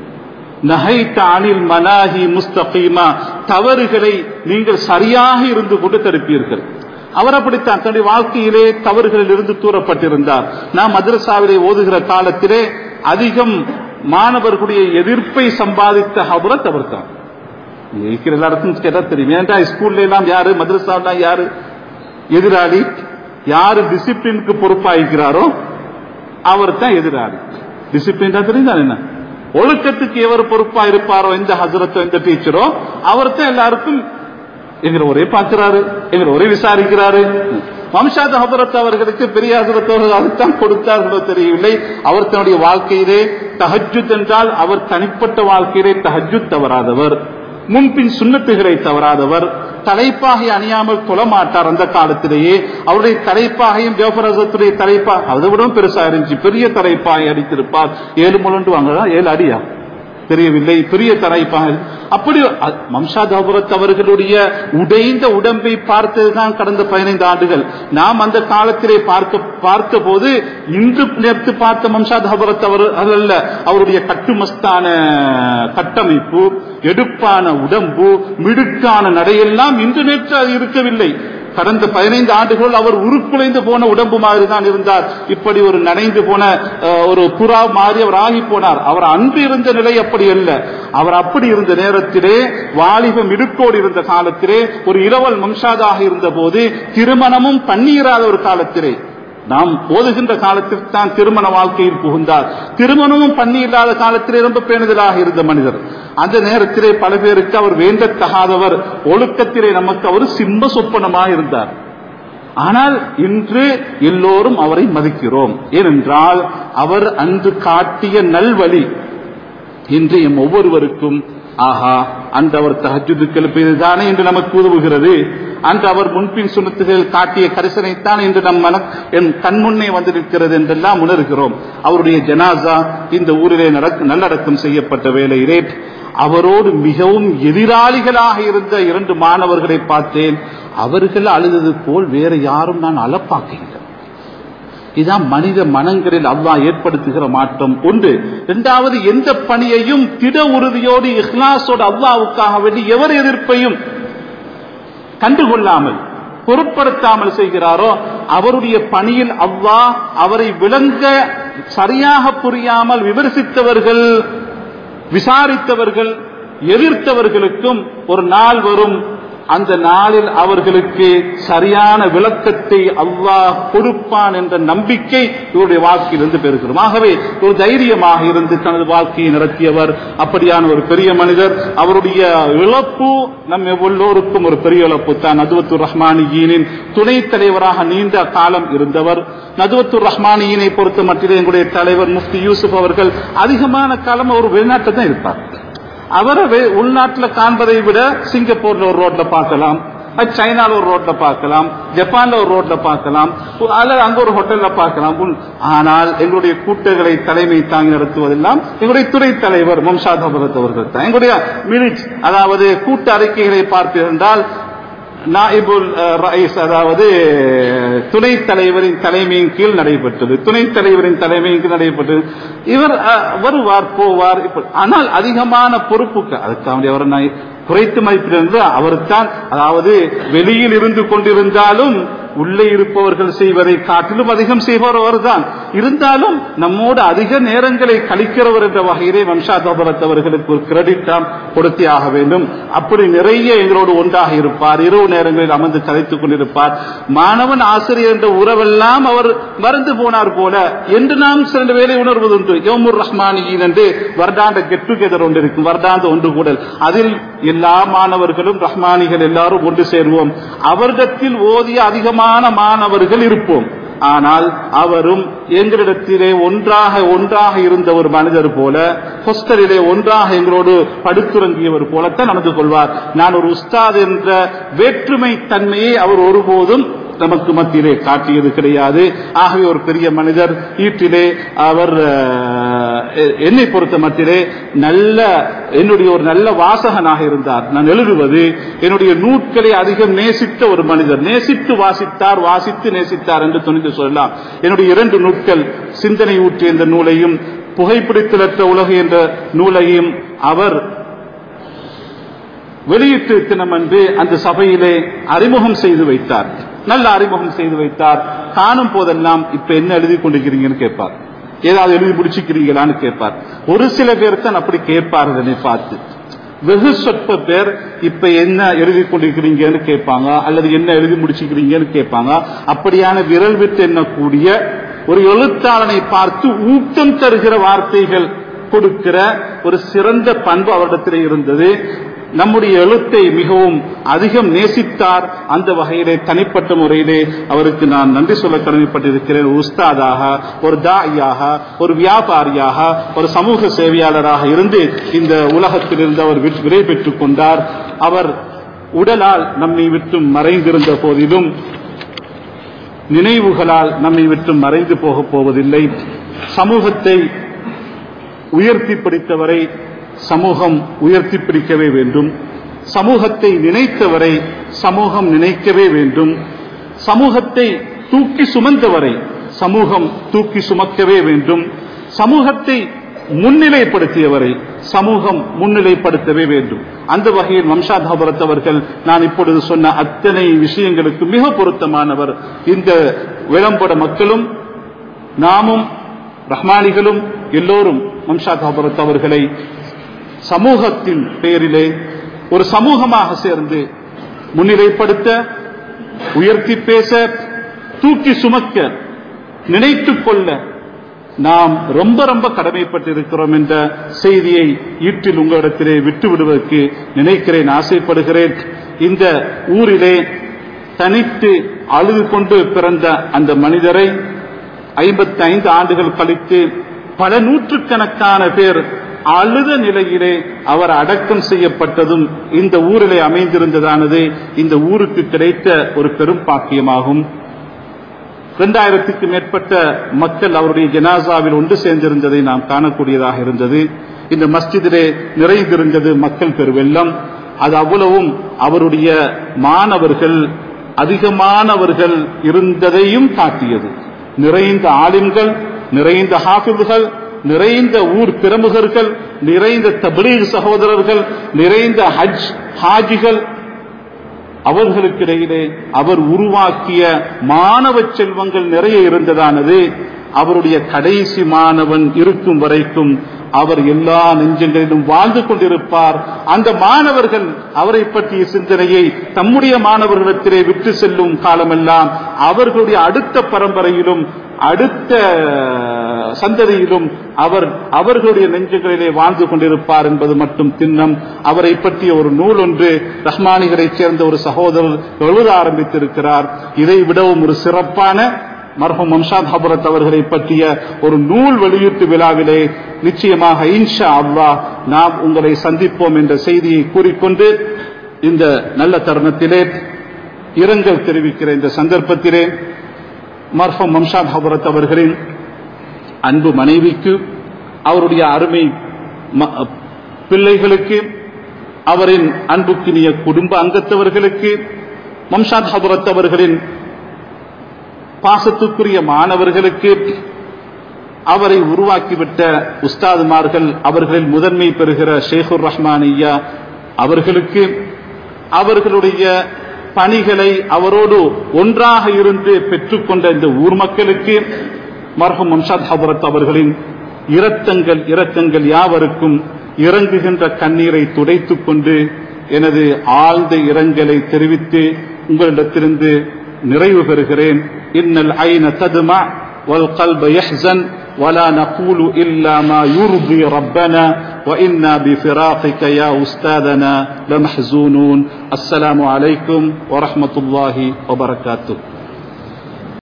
நகைத்த அணில் மலாஹி முஸ்தகீமா தவறுகளை நீங்கள் சரியாக இருந்து கொண்டு தடுப்பீர்கள் அவர் அப்படித்தான் தன்னுடைய வாழ்க்கையிலே தவறுகளில் இருந்து தூரப்பட்டிருந்தார் நாம் மதரசாவிலே ஓதுகிற காலத்திலே அதிகம் மாணவர்களுடைய எதிர்ப்பை சம்பாதித்த ஹபரத் அவர் தான் இருக்கிற எல்லா இடத்துக்கும் கேட்டா தெரியும் ஏன்டா ஸ்கூல்ல எல்லாம் யாரு மதரசாவில யாரு எதிராளி யாரு டிசிப்ளினுக்கு பொறுப்பாயிருக்கிறாரோ அவர் தான் எதிராளி டிசிப்ளின் தெரியுதா என்ன ஒழுக்கத்துக்கு எவர் பொறுப்பா இருப்பாரோ எந்த ஹசரத்தோ எந்த டீச்சரோ அவர் தான் எல்லாருக்கும் எங்களை ஒரே பார்க்கிறாரு எங்களை ஒரே விசாரிக்கிறாரு வம்சாத ஹபரத் அவர்களுக்கு பெரிய ஹசரத்தவர்கள் அதுதான் கொடுத்தார்களோ தெரியவில்லை அவர் தன்னுடைய வாழ்க்கையிலே தஹஜுத் என்றால் அவர் தனிப்பட்ட வாழ்க்கையிலே தஹஜுத் தவறாதவர் முன்பின் சுண்ணத்துகளை தவறாதவர் தலைப்பாகை அணியாமல் தொழமாட்டார் அந்த காலத்திலேயே அவருடைய தலைப்பாகையும் ஜோபரசத்துடைய தலைப்பா அதை விடவும் பெருசா இருந்துச்சு பெரிய தலைப்பாகை அடித்திருப்பார் ஏழு முழண்டு வாங்க ஏழு அடியா தெரியவில்லை பெரிய தலைப்பாக அப்படி மம்சாதாபுரத் அவர்களுடைய உடைந்த உடம்பை பார்த்ததுதான் கடந்த பதினைந்து ஆண்டுகள் நாம் அந்த காலத்திலே பார்க்க பார்த்த போது இன்று நேற்று பார்த்த மம்சாதாபுரத் அவர் அல்ல அவருடைய கட்டுமஸ்தான கட்டமைப்பு எடுப்பான உடம்பு மிடுக்கான நடையெல்லாம் இன்று நேற்று அது இருக்கவில்லை கடந்த பதினைந்து ஆண்டுகள் அவர் உருக்குலைந்து போன உடம்பு மாதிரி தான் இருந்தார் இப்படி ஒரு நனைந்து போன ஒரு புறா மாறி அவர் ஆகி போனார் அவர் அன்று இருந்த நிலை அப்படி அல்ல அவர் அப்படி இருந்த நேரத்திலே வாலிபம் இடுக்கோடு இருந்த காலத்திலே ஒரு இரவல் மம்சாதாக இருந்த போது திருமணமும் பன்னீராத ஒரு காலத்திலே நாம் ஓதுகின்ற காலத்தில் தான் திருமண வாழ்க்கையில் புகுந்தார் திருமணமும் பண்ணி இல்லாத காலத்திலே ரொம்ப பேணுதலாக இருந்த மனிதர் அந்த நேரத்திலே பல பேருக்கு அவர் வேண்டத்தகாதவர் ஒழுக்கத்திலே நமக்கு அவர் சிம்ம சொப்பனமாக இருந்தார் ஆனால் இன்று எல்லோரும் அவரை மதிக்கிறோம் ஏனென்றால் அவர் அன்று காட்டிய நல்வழி இன்று எம் ஒவ்வொருவருக்கும் ஆஹா அந்த அவர் தஹஜுதுக்கு எழுப்பியதுதானே என்று நமக்கு உதவுகிறது அன்று அவர் முன்பின் சுனத்துகள் காட்டிய கரிசனைத்தான் இன்று நம் மன என் கண்முன்னே வந்து நிற்கிறது என்றெல்லாம் உணர்கிறோம் அவருடைய ஜனாசா இந்த ஊரிலே நல்லடக்கம் செய்யப்பட்ட வேளையிலே அவரோடு மிகவும் எதிராளிகளாக இருந்த இரண்டு மாணவர்களை பார்த்தேன் அவர்கள் அழுதது போல் வேற யாரும் நான் அலப்பாக்குகிறேன் இதுதான் மனித மனங்களில் அல்லாஹ் ஏற்படுத்துகிற மாற்றம் ஒன்று இரண்டாவது எந்த பணியையும் திட உறுதியோடு இஹ்லாஸோடு அல்லாவுக்காக வேண்டி எவர் எதிர்ப்பையும் கண்டுகொள்ளாமல் பொருட்படுத்தாமல் செய்கிறாரோ அவருடைய பணியில் அல்லாஹ் அவரை விளங்க சரியாக புரியாமல் விமர்சித்தவர்கள் விசாரித்தவர்கள் எதிர்த்தவர்களுக்கும் ஒரு நாள் வரும் அந்த நாளில் அவர்களுக்கு சரியான விளக்கத்தை அல்லாஹ் கொடுப்பான் என்ற நம்பிக்கை இவருடைய வாழ்க்கையிலிருந்து பெறுகிறோம் ஆகவே ஒரு தைரியமாக இருந்து தனது வாழ்க்கையை நடத்தியவர் அப்படியான ஒரு பெரிய மனிதர் அவருடைய இழப்பு நம் எல்லோருக்கும் ஒரு பெரிய இழப்பு தான் நதுவத்துர் ரஹ்மானியின் துணைத் தலைவராக நீண்ட காலம் இருந்தவர் நதுவத்துர் ரஹ்மானியினை பொறுத்த மட்டிலே எங்களுடைய தலைவர் முஃப்தி யூசுப் அவர்கள் அதிகமான காலம் அவர் வெளிநாட்டில் தான் இருப்பார் அவரை உள்நாட்டில் காண்பதை விட சிங்கப்பூர்ல ஒரு ரோட்ல பார்க்கலாம் சைனால ஒரு ரோட்ல பார்க்கலாம் ஜப்பான்ல ஒரு ரோட்ல பார்க்கலாம் அல்லது அங்க ஒரு ஹோட்டல்ல பார்க்கலாம் ஆனால் எங்களுடைய கூட்டங்களை தலைமை தாங்கி நடத்துவதெல்லாம் எங்களுடைய துறை தலைவர் மம்சாத் அபரத் அவர்கள் தான் எங்களுடைய மினிட் அதாவது கூட்ட அறிக்கைகளை பார்த்திருந்தால் நாயிபுல் ரைஸ் அதாவது துணைத் தலைவரின் தலைமையின் கீழ் நடைபெற்றது துணைத் தலைவரின் தலைமையின் கீழ் நடைபெற்றது இவர் வருவார் போவார் ஆனால் அதிகமான பொறுப்புக்கு அதுக்காக அவர் நான் குறைத்து மதிப்பிலிருந்து அவர்தான் அதாவது வெளியில் இருந்து கொண்டிருந்தாலும் உள்ளே இருப்பவர்கள் செய்வதை காட்டிலும் அதிகம் செய்பவர் அவர்தான் இருந்தாலும் நம்மோடு அதிக நேரங்களை கழிக்கிறவர் என்ற வகையிலே வம்சாதபரத் அவர்களுக்கு ஒரு கிரெடிட் நாம் கொடுத்தே ஆக வேண்டும் அப்படி நிறைய எங்களோடு ஒன்றாக இருப்பார் இரவு நேரங்களில் அமர்ந்து கதைத்துக் கொண்டிருப்பார் மாணவன் ஆசிரியர் என்ற உறவெல்லாம் அவர் மறந்து போனார் போல என்று நாம் சில வேலை உணர்வதுண்டு யோமுர் ரஹ்மானியின் என்று வருடாந்த கெட் டுகெதர் ஒன்று இருக்கும் வருடாந்த ஒன்று கூடல் அதில் எல்லா மாணவர்களும் ரஹ்மானிகள் எல்லாரும் ஒன்று சேர்வோம் அவரிடத்தில் ஓதிய அதிகமான மாணவர்கள் இருப்போம் ஆனால் அவரும் எங்களிடத்திலே ஒன்றாக ஒன்றாக இருந்த ஒரு மனிதர் போல ஹொஸ்டலிலே ஒன்றாக எங்களோடு படுத்துறங்கியவர் போலத்தான் நடந்து கொள்வார் நான் ஒரு உஸ்தாத் என்ற வேற்றுமை தன்மையை அவர் ஒருபோதும் நமக்கு மத்தியிலே காட்டியது கிடையாது ஆகவே ஒரு பெரிய மனிதர் ஈட்டிலே அவர் என்னை பொறுத்த மத்தியிலே நல்ல என்னுடைய ஒரு நல்ல வாசகனாக இருந்தார் நான் எழுதுவது என்னுடைய நூட்களை அதிகம் நேசித்த ஒரு மனிதர் நேசித்து வாசித்தார் வாசித்து நேசித்தார் என்று துணிந்து சொல்லலாம் என்னுடைய இரண்டு நூட்கள் சிந்தனை ஊற்றிய இந்த நூலையும் புகைப்பிடித்தலற்ற உலகு என்ற நூலையும் அவர் வெளியிட்டு தினமன்று அந்த சபையிலே அறிமுகம் செய்து வைத்தார் நல்ல அறிமுகம் செய்து வைத்தார் காணும் போதெல்லாம் இப்ப என்ன எழுதி கொண்டிருக்கிறீங்கன்னு கேட்பார் ஏதாவது எழுதி முடிச்சுக்கிறீங்களான்னு கேட்பார் ஒரு சில பேர் தான் அப்படி கேட்பார்கள் என்னை பார்த்து வெகு சொற்ப பேர் இப்ப என்ன எழுதி கொண்டிருக்கிறீங்கன்னு கேட்பாங்க அல்லது என்ன எழுதி முடிச்சுக்கிறீங்கன்னு கேட்பாங்க அப்படியான விரல் விட்டு எண்ணக்கூடிய ஒரு எழுத்தாளனை பார்த்து ஊக்கம் தருகிற வார்த்தைகள் கொடுக்கிற ஒரு சிறந்த பண்பு அவரிடத்தில் இருந்தது நம்முடைய எழுத்தை மிகவும் அதிகம் நேசித்தார் அந்த வகையிலே தனிப்பட்ட முறையிலே அவருக்கு நான் நன்றி சொல்ல கடமைப்பட்டிருக்கிறேன் உஸ்தாதாக ஒரு தாயாக ஒரு வியாபாரியாக ஒரு சமூக சேவையாளராக இருந்து இந்த உலகத்தில் இருந்து அவர் விடை பெற்றுக் கொண்டார் அவர் உடலால் நம்மை விட்டு மறைந்திருந்த போதிலும் நினைவுகளால் நம்மை விட்டு மறைந்து போகப் போவதில்லை சமூகத்தை உயர்த்தி பிடித்தவரை சமூகம் உயர்த்தி பிடிக்கவே வேண்டும் சமூகத்தை நினைத்தவரை சமூகம் நினைக்கவே வேண்டும் சமூகத்தை தூக்கி சுமந்தவரை சமூகம் தூக்கி சுமக்கவே வேண்டும் சமூகத்தை முன்னிலைப்படுத்தியவரை சமூகம் முன்னிலைப்படுத்தவே வேண்டும் அந்த வகையில் வம்சாதாபரத் அவர்கள் நான் இப்பொழுது சொன்ன அத்தனை விஷயங்களுக்கு மிக பொருத்தமானவர் இந்த விளம்பட மக்களும் நாமும் ரஹ்மானிகளும் எல்லோரும் வம்சாதாபரத் அவர்களை சமூகத்தின் பெயரிலே ஒரு சமூகமாக சேர்ந்து முன்னிலைப்படுத்த உயர்த்தி பேச தூக்கி சுமக்க நினைத்துக் கொள்ள நாம் ரொம்ப ரொம்ப கடமைப்பட்டிருக்கிறோம் என்ற செய்தியை ஈட்டில் உங்களிடத்திலே விட்டு விடுவதற்கு நினைக்கிறேன் ஆசைப்படுகிறேன் இந்த ஊரிலே தனித்து அழுது கொண்டு பிறந்த அந்த மனிதரை ஐம்பத்தி ஐந்து ஆண்டுகள் கழித்து பல நூற்றுக்கணக்கான பேர் அழுத நிலையிலே அவர் அடக்கம் செய்யப்பட்டதும் இந்த ஊரிலே அமைந்திருந்ததானது இந்த ஊருக்கு கிடைத்த ஒரு பெரும் பாக்கியமாகும் இரண்டாயிரத்துக்கு மேற்பட்ட மக்கள் அவருடைய ஜனாசாவில் ஒன்று சேர்ந்திருந்ததை நாம் காணக்கூடியதாக இருந்தது இந்த மஸ்ஜிதிலே நிறைந்திருந்தது மக்கள் பெருவெல்லம் அது அவ்வளவும் அவருடைய மாணவர்கள் அதிகமானவர்கள் இருந்ததையும் காட்டியது நிறைந்த ஆலிம்கள் நிறைந்த ஹாஃபிதுகள் நிறைந்த ஊர் பிரமுகர்கள் நிறைந்த தபிலீர் சகோதரர்கள் நிறைந்த ஹஜ் ஹாஜிகள் அவர்களுக்கிடையிலே அவர் உருவாக்கிய மாணவ செல்வங்கள் நிறைய இருந்ததானது அவருடைய கடைசி மாணவன் இருக்கும் வரைக்கும் அவர் எல்லா நெஞ்சங்களிலும் வாழ்ந்து கொண்டிருப்பார் அந்த மாணவர்கள் அவரை பற்றிய சிந்தனையை தம்முடைய மாணவர்களிடத்திலே விட்டு செல்லும் காலமெல்லாம் அவர்களுடைய அடுத்த பரம்பரையிலும் அடுத்த சந்ததியிலும் அவர் அவர்களுடைய நெஞ்சுகளிலே வாழ்ந்து கொண்டிருப்பார் என்பது மட்டும் திண்ணம் அவரை பற்றிய ஒரு நூல் ஒன்று ரஹ்மானிகளைச் சேர்ந்த ஒரு சகோதரர் எழுத ஆரம்பித்திருக்கிறார் இதை விடவும் ஒரு சிறப்பான மர்ஹூம் மம்ஷாத் ஹபரத் அவர்களை பற்றிய ஒரு நூல் வெளியீட்டு விழாவிலே நிச்சயமாக இன்ஷா அல்லா நாம் உங்களை சந்திப்போம் என்ற செய்தியை கூறிக்கொண்டு இந்த நல்ல தருணத்திலே இரங்கல் தெரிவிக்கிற இந்த சந்தர்ப்பத்திலே மர்ஹூம் மம்ஷாத் ஹபரத் அவர்களின் அன்பு மனைவிக்கு அவருடைய அருமை பிள்ளைகளுக்கு அவரின் அன்புக்கினிய குடும்ப அங்கத்தவர்களுக்கு மம்ஷாத் ஹபரத் அவர்களின் பாசத்துக்குரிய மாணவர்களுக்கு அவரை உருவாக்கிவிட்ட உஸ்தாதுமார்கள் அவர்களில் முதன்மை பெறுகிற ஷேகுர் ரஹ்மான் ஐயா அவர்களுக்கு அவர்களுடைய பணிகளை அவரோடு ஒன்றாக இருந்து பெற்றுக்கொண்ட இந்த ஊர் மக்களுக்கு மர்ஹம் மம்ஷாத் ஹபரத் அவர்களின் இரத்தங்கள் இரக்கங்கள் யாவருக்கும் இறங்குகின்ற கண்ணீரை துடைத்துக் கொண்டு எனது ஆழ்ந்த இரங்கலை தெரிவித்து உங்களிடத்திலிருந்து நிறைவு பெறுகிறேன் இன்னல் ஐன ததுமா والقلب يحزن ولا نقول إلا ما يرضي ربنا وإنا بفراقك يا أستاذنا لمحزونون السلام عليكم ورحمة الله وبركاته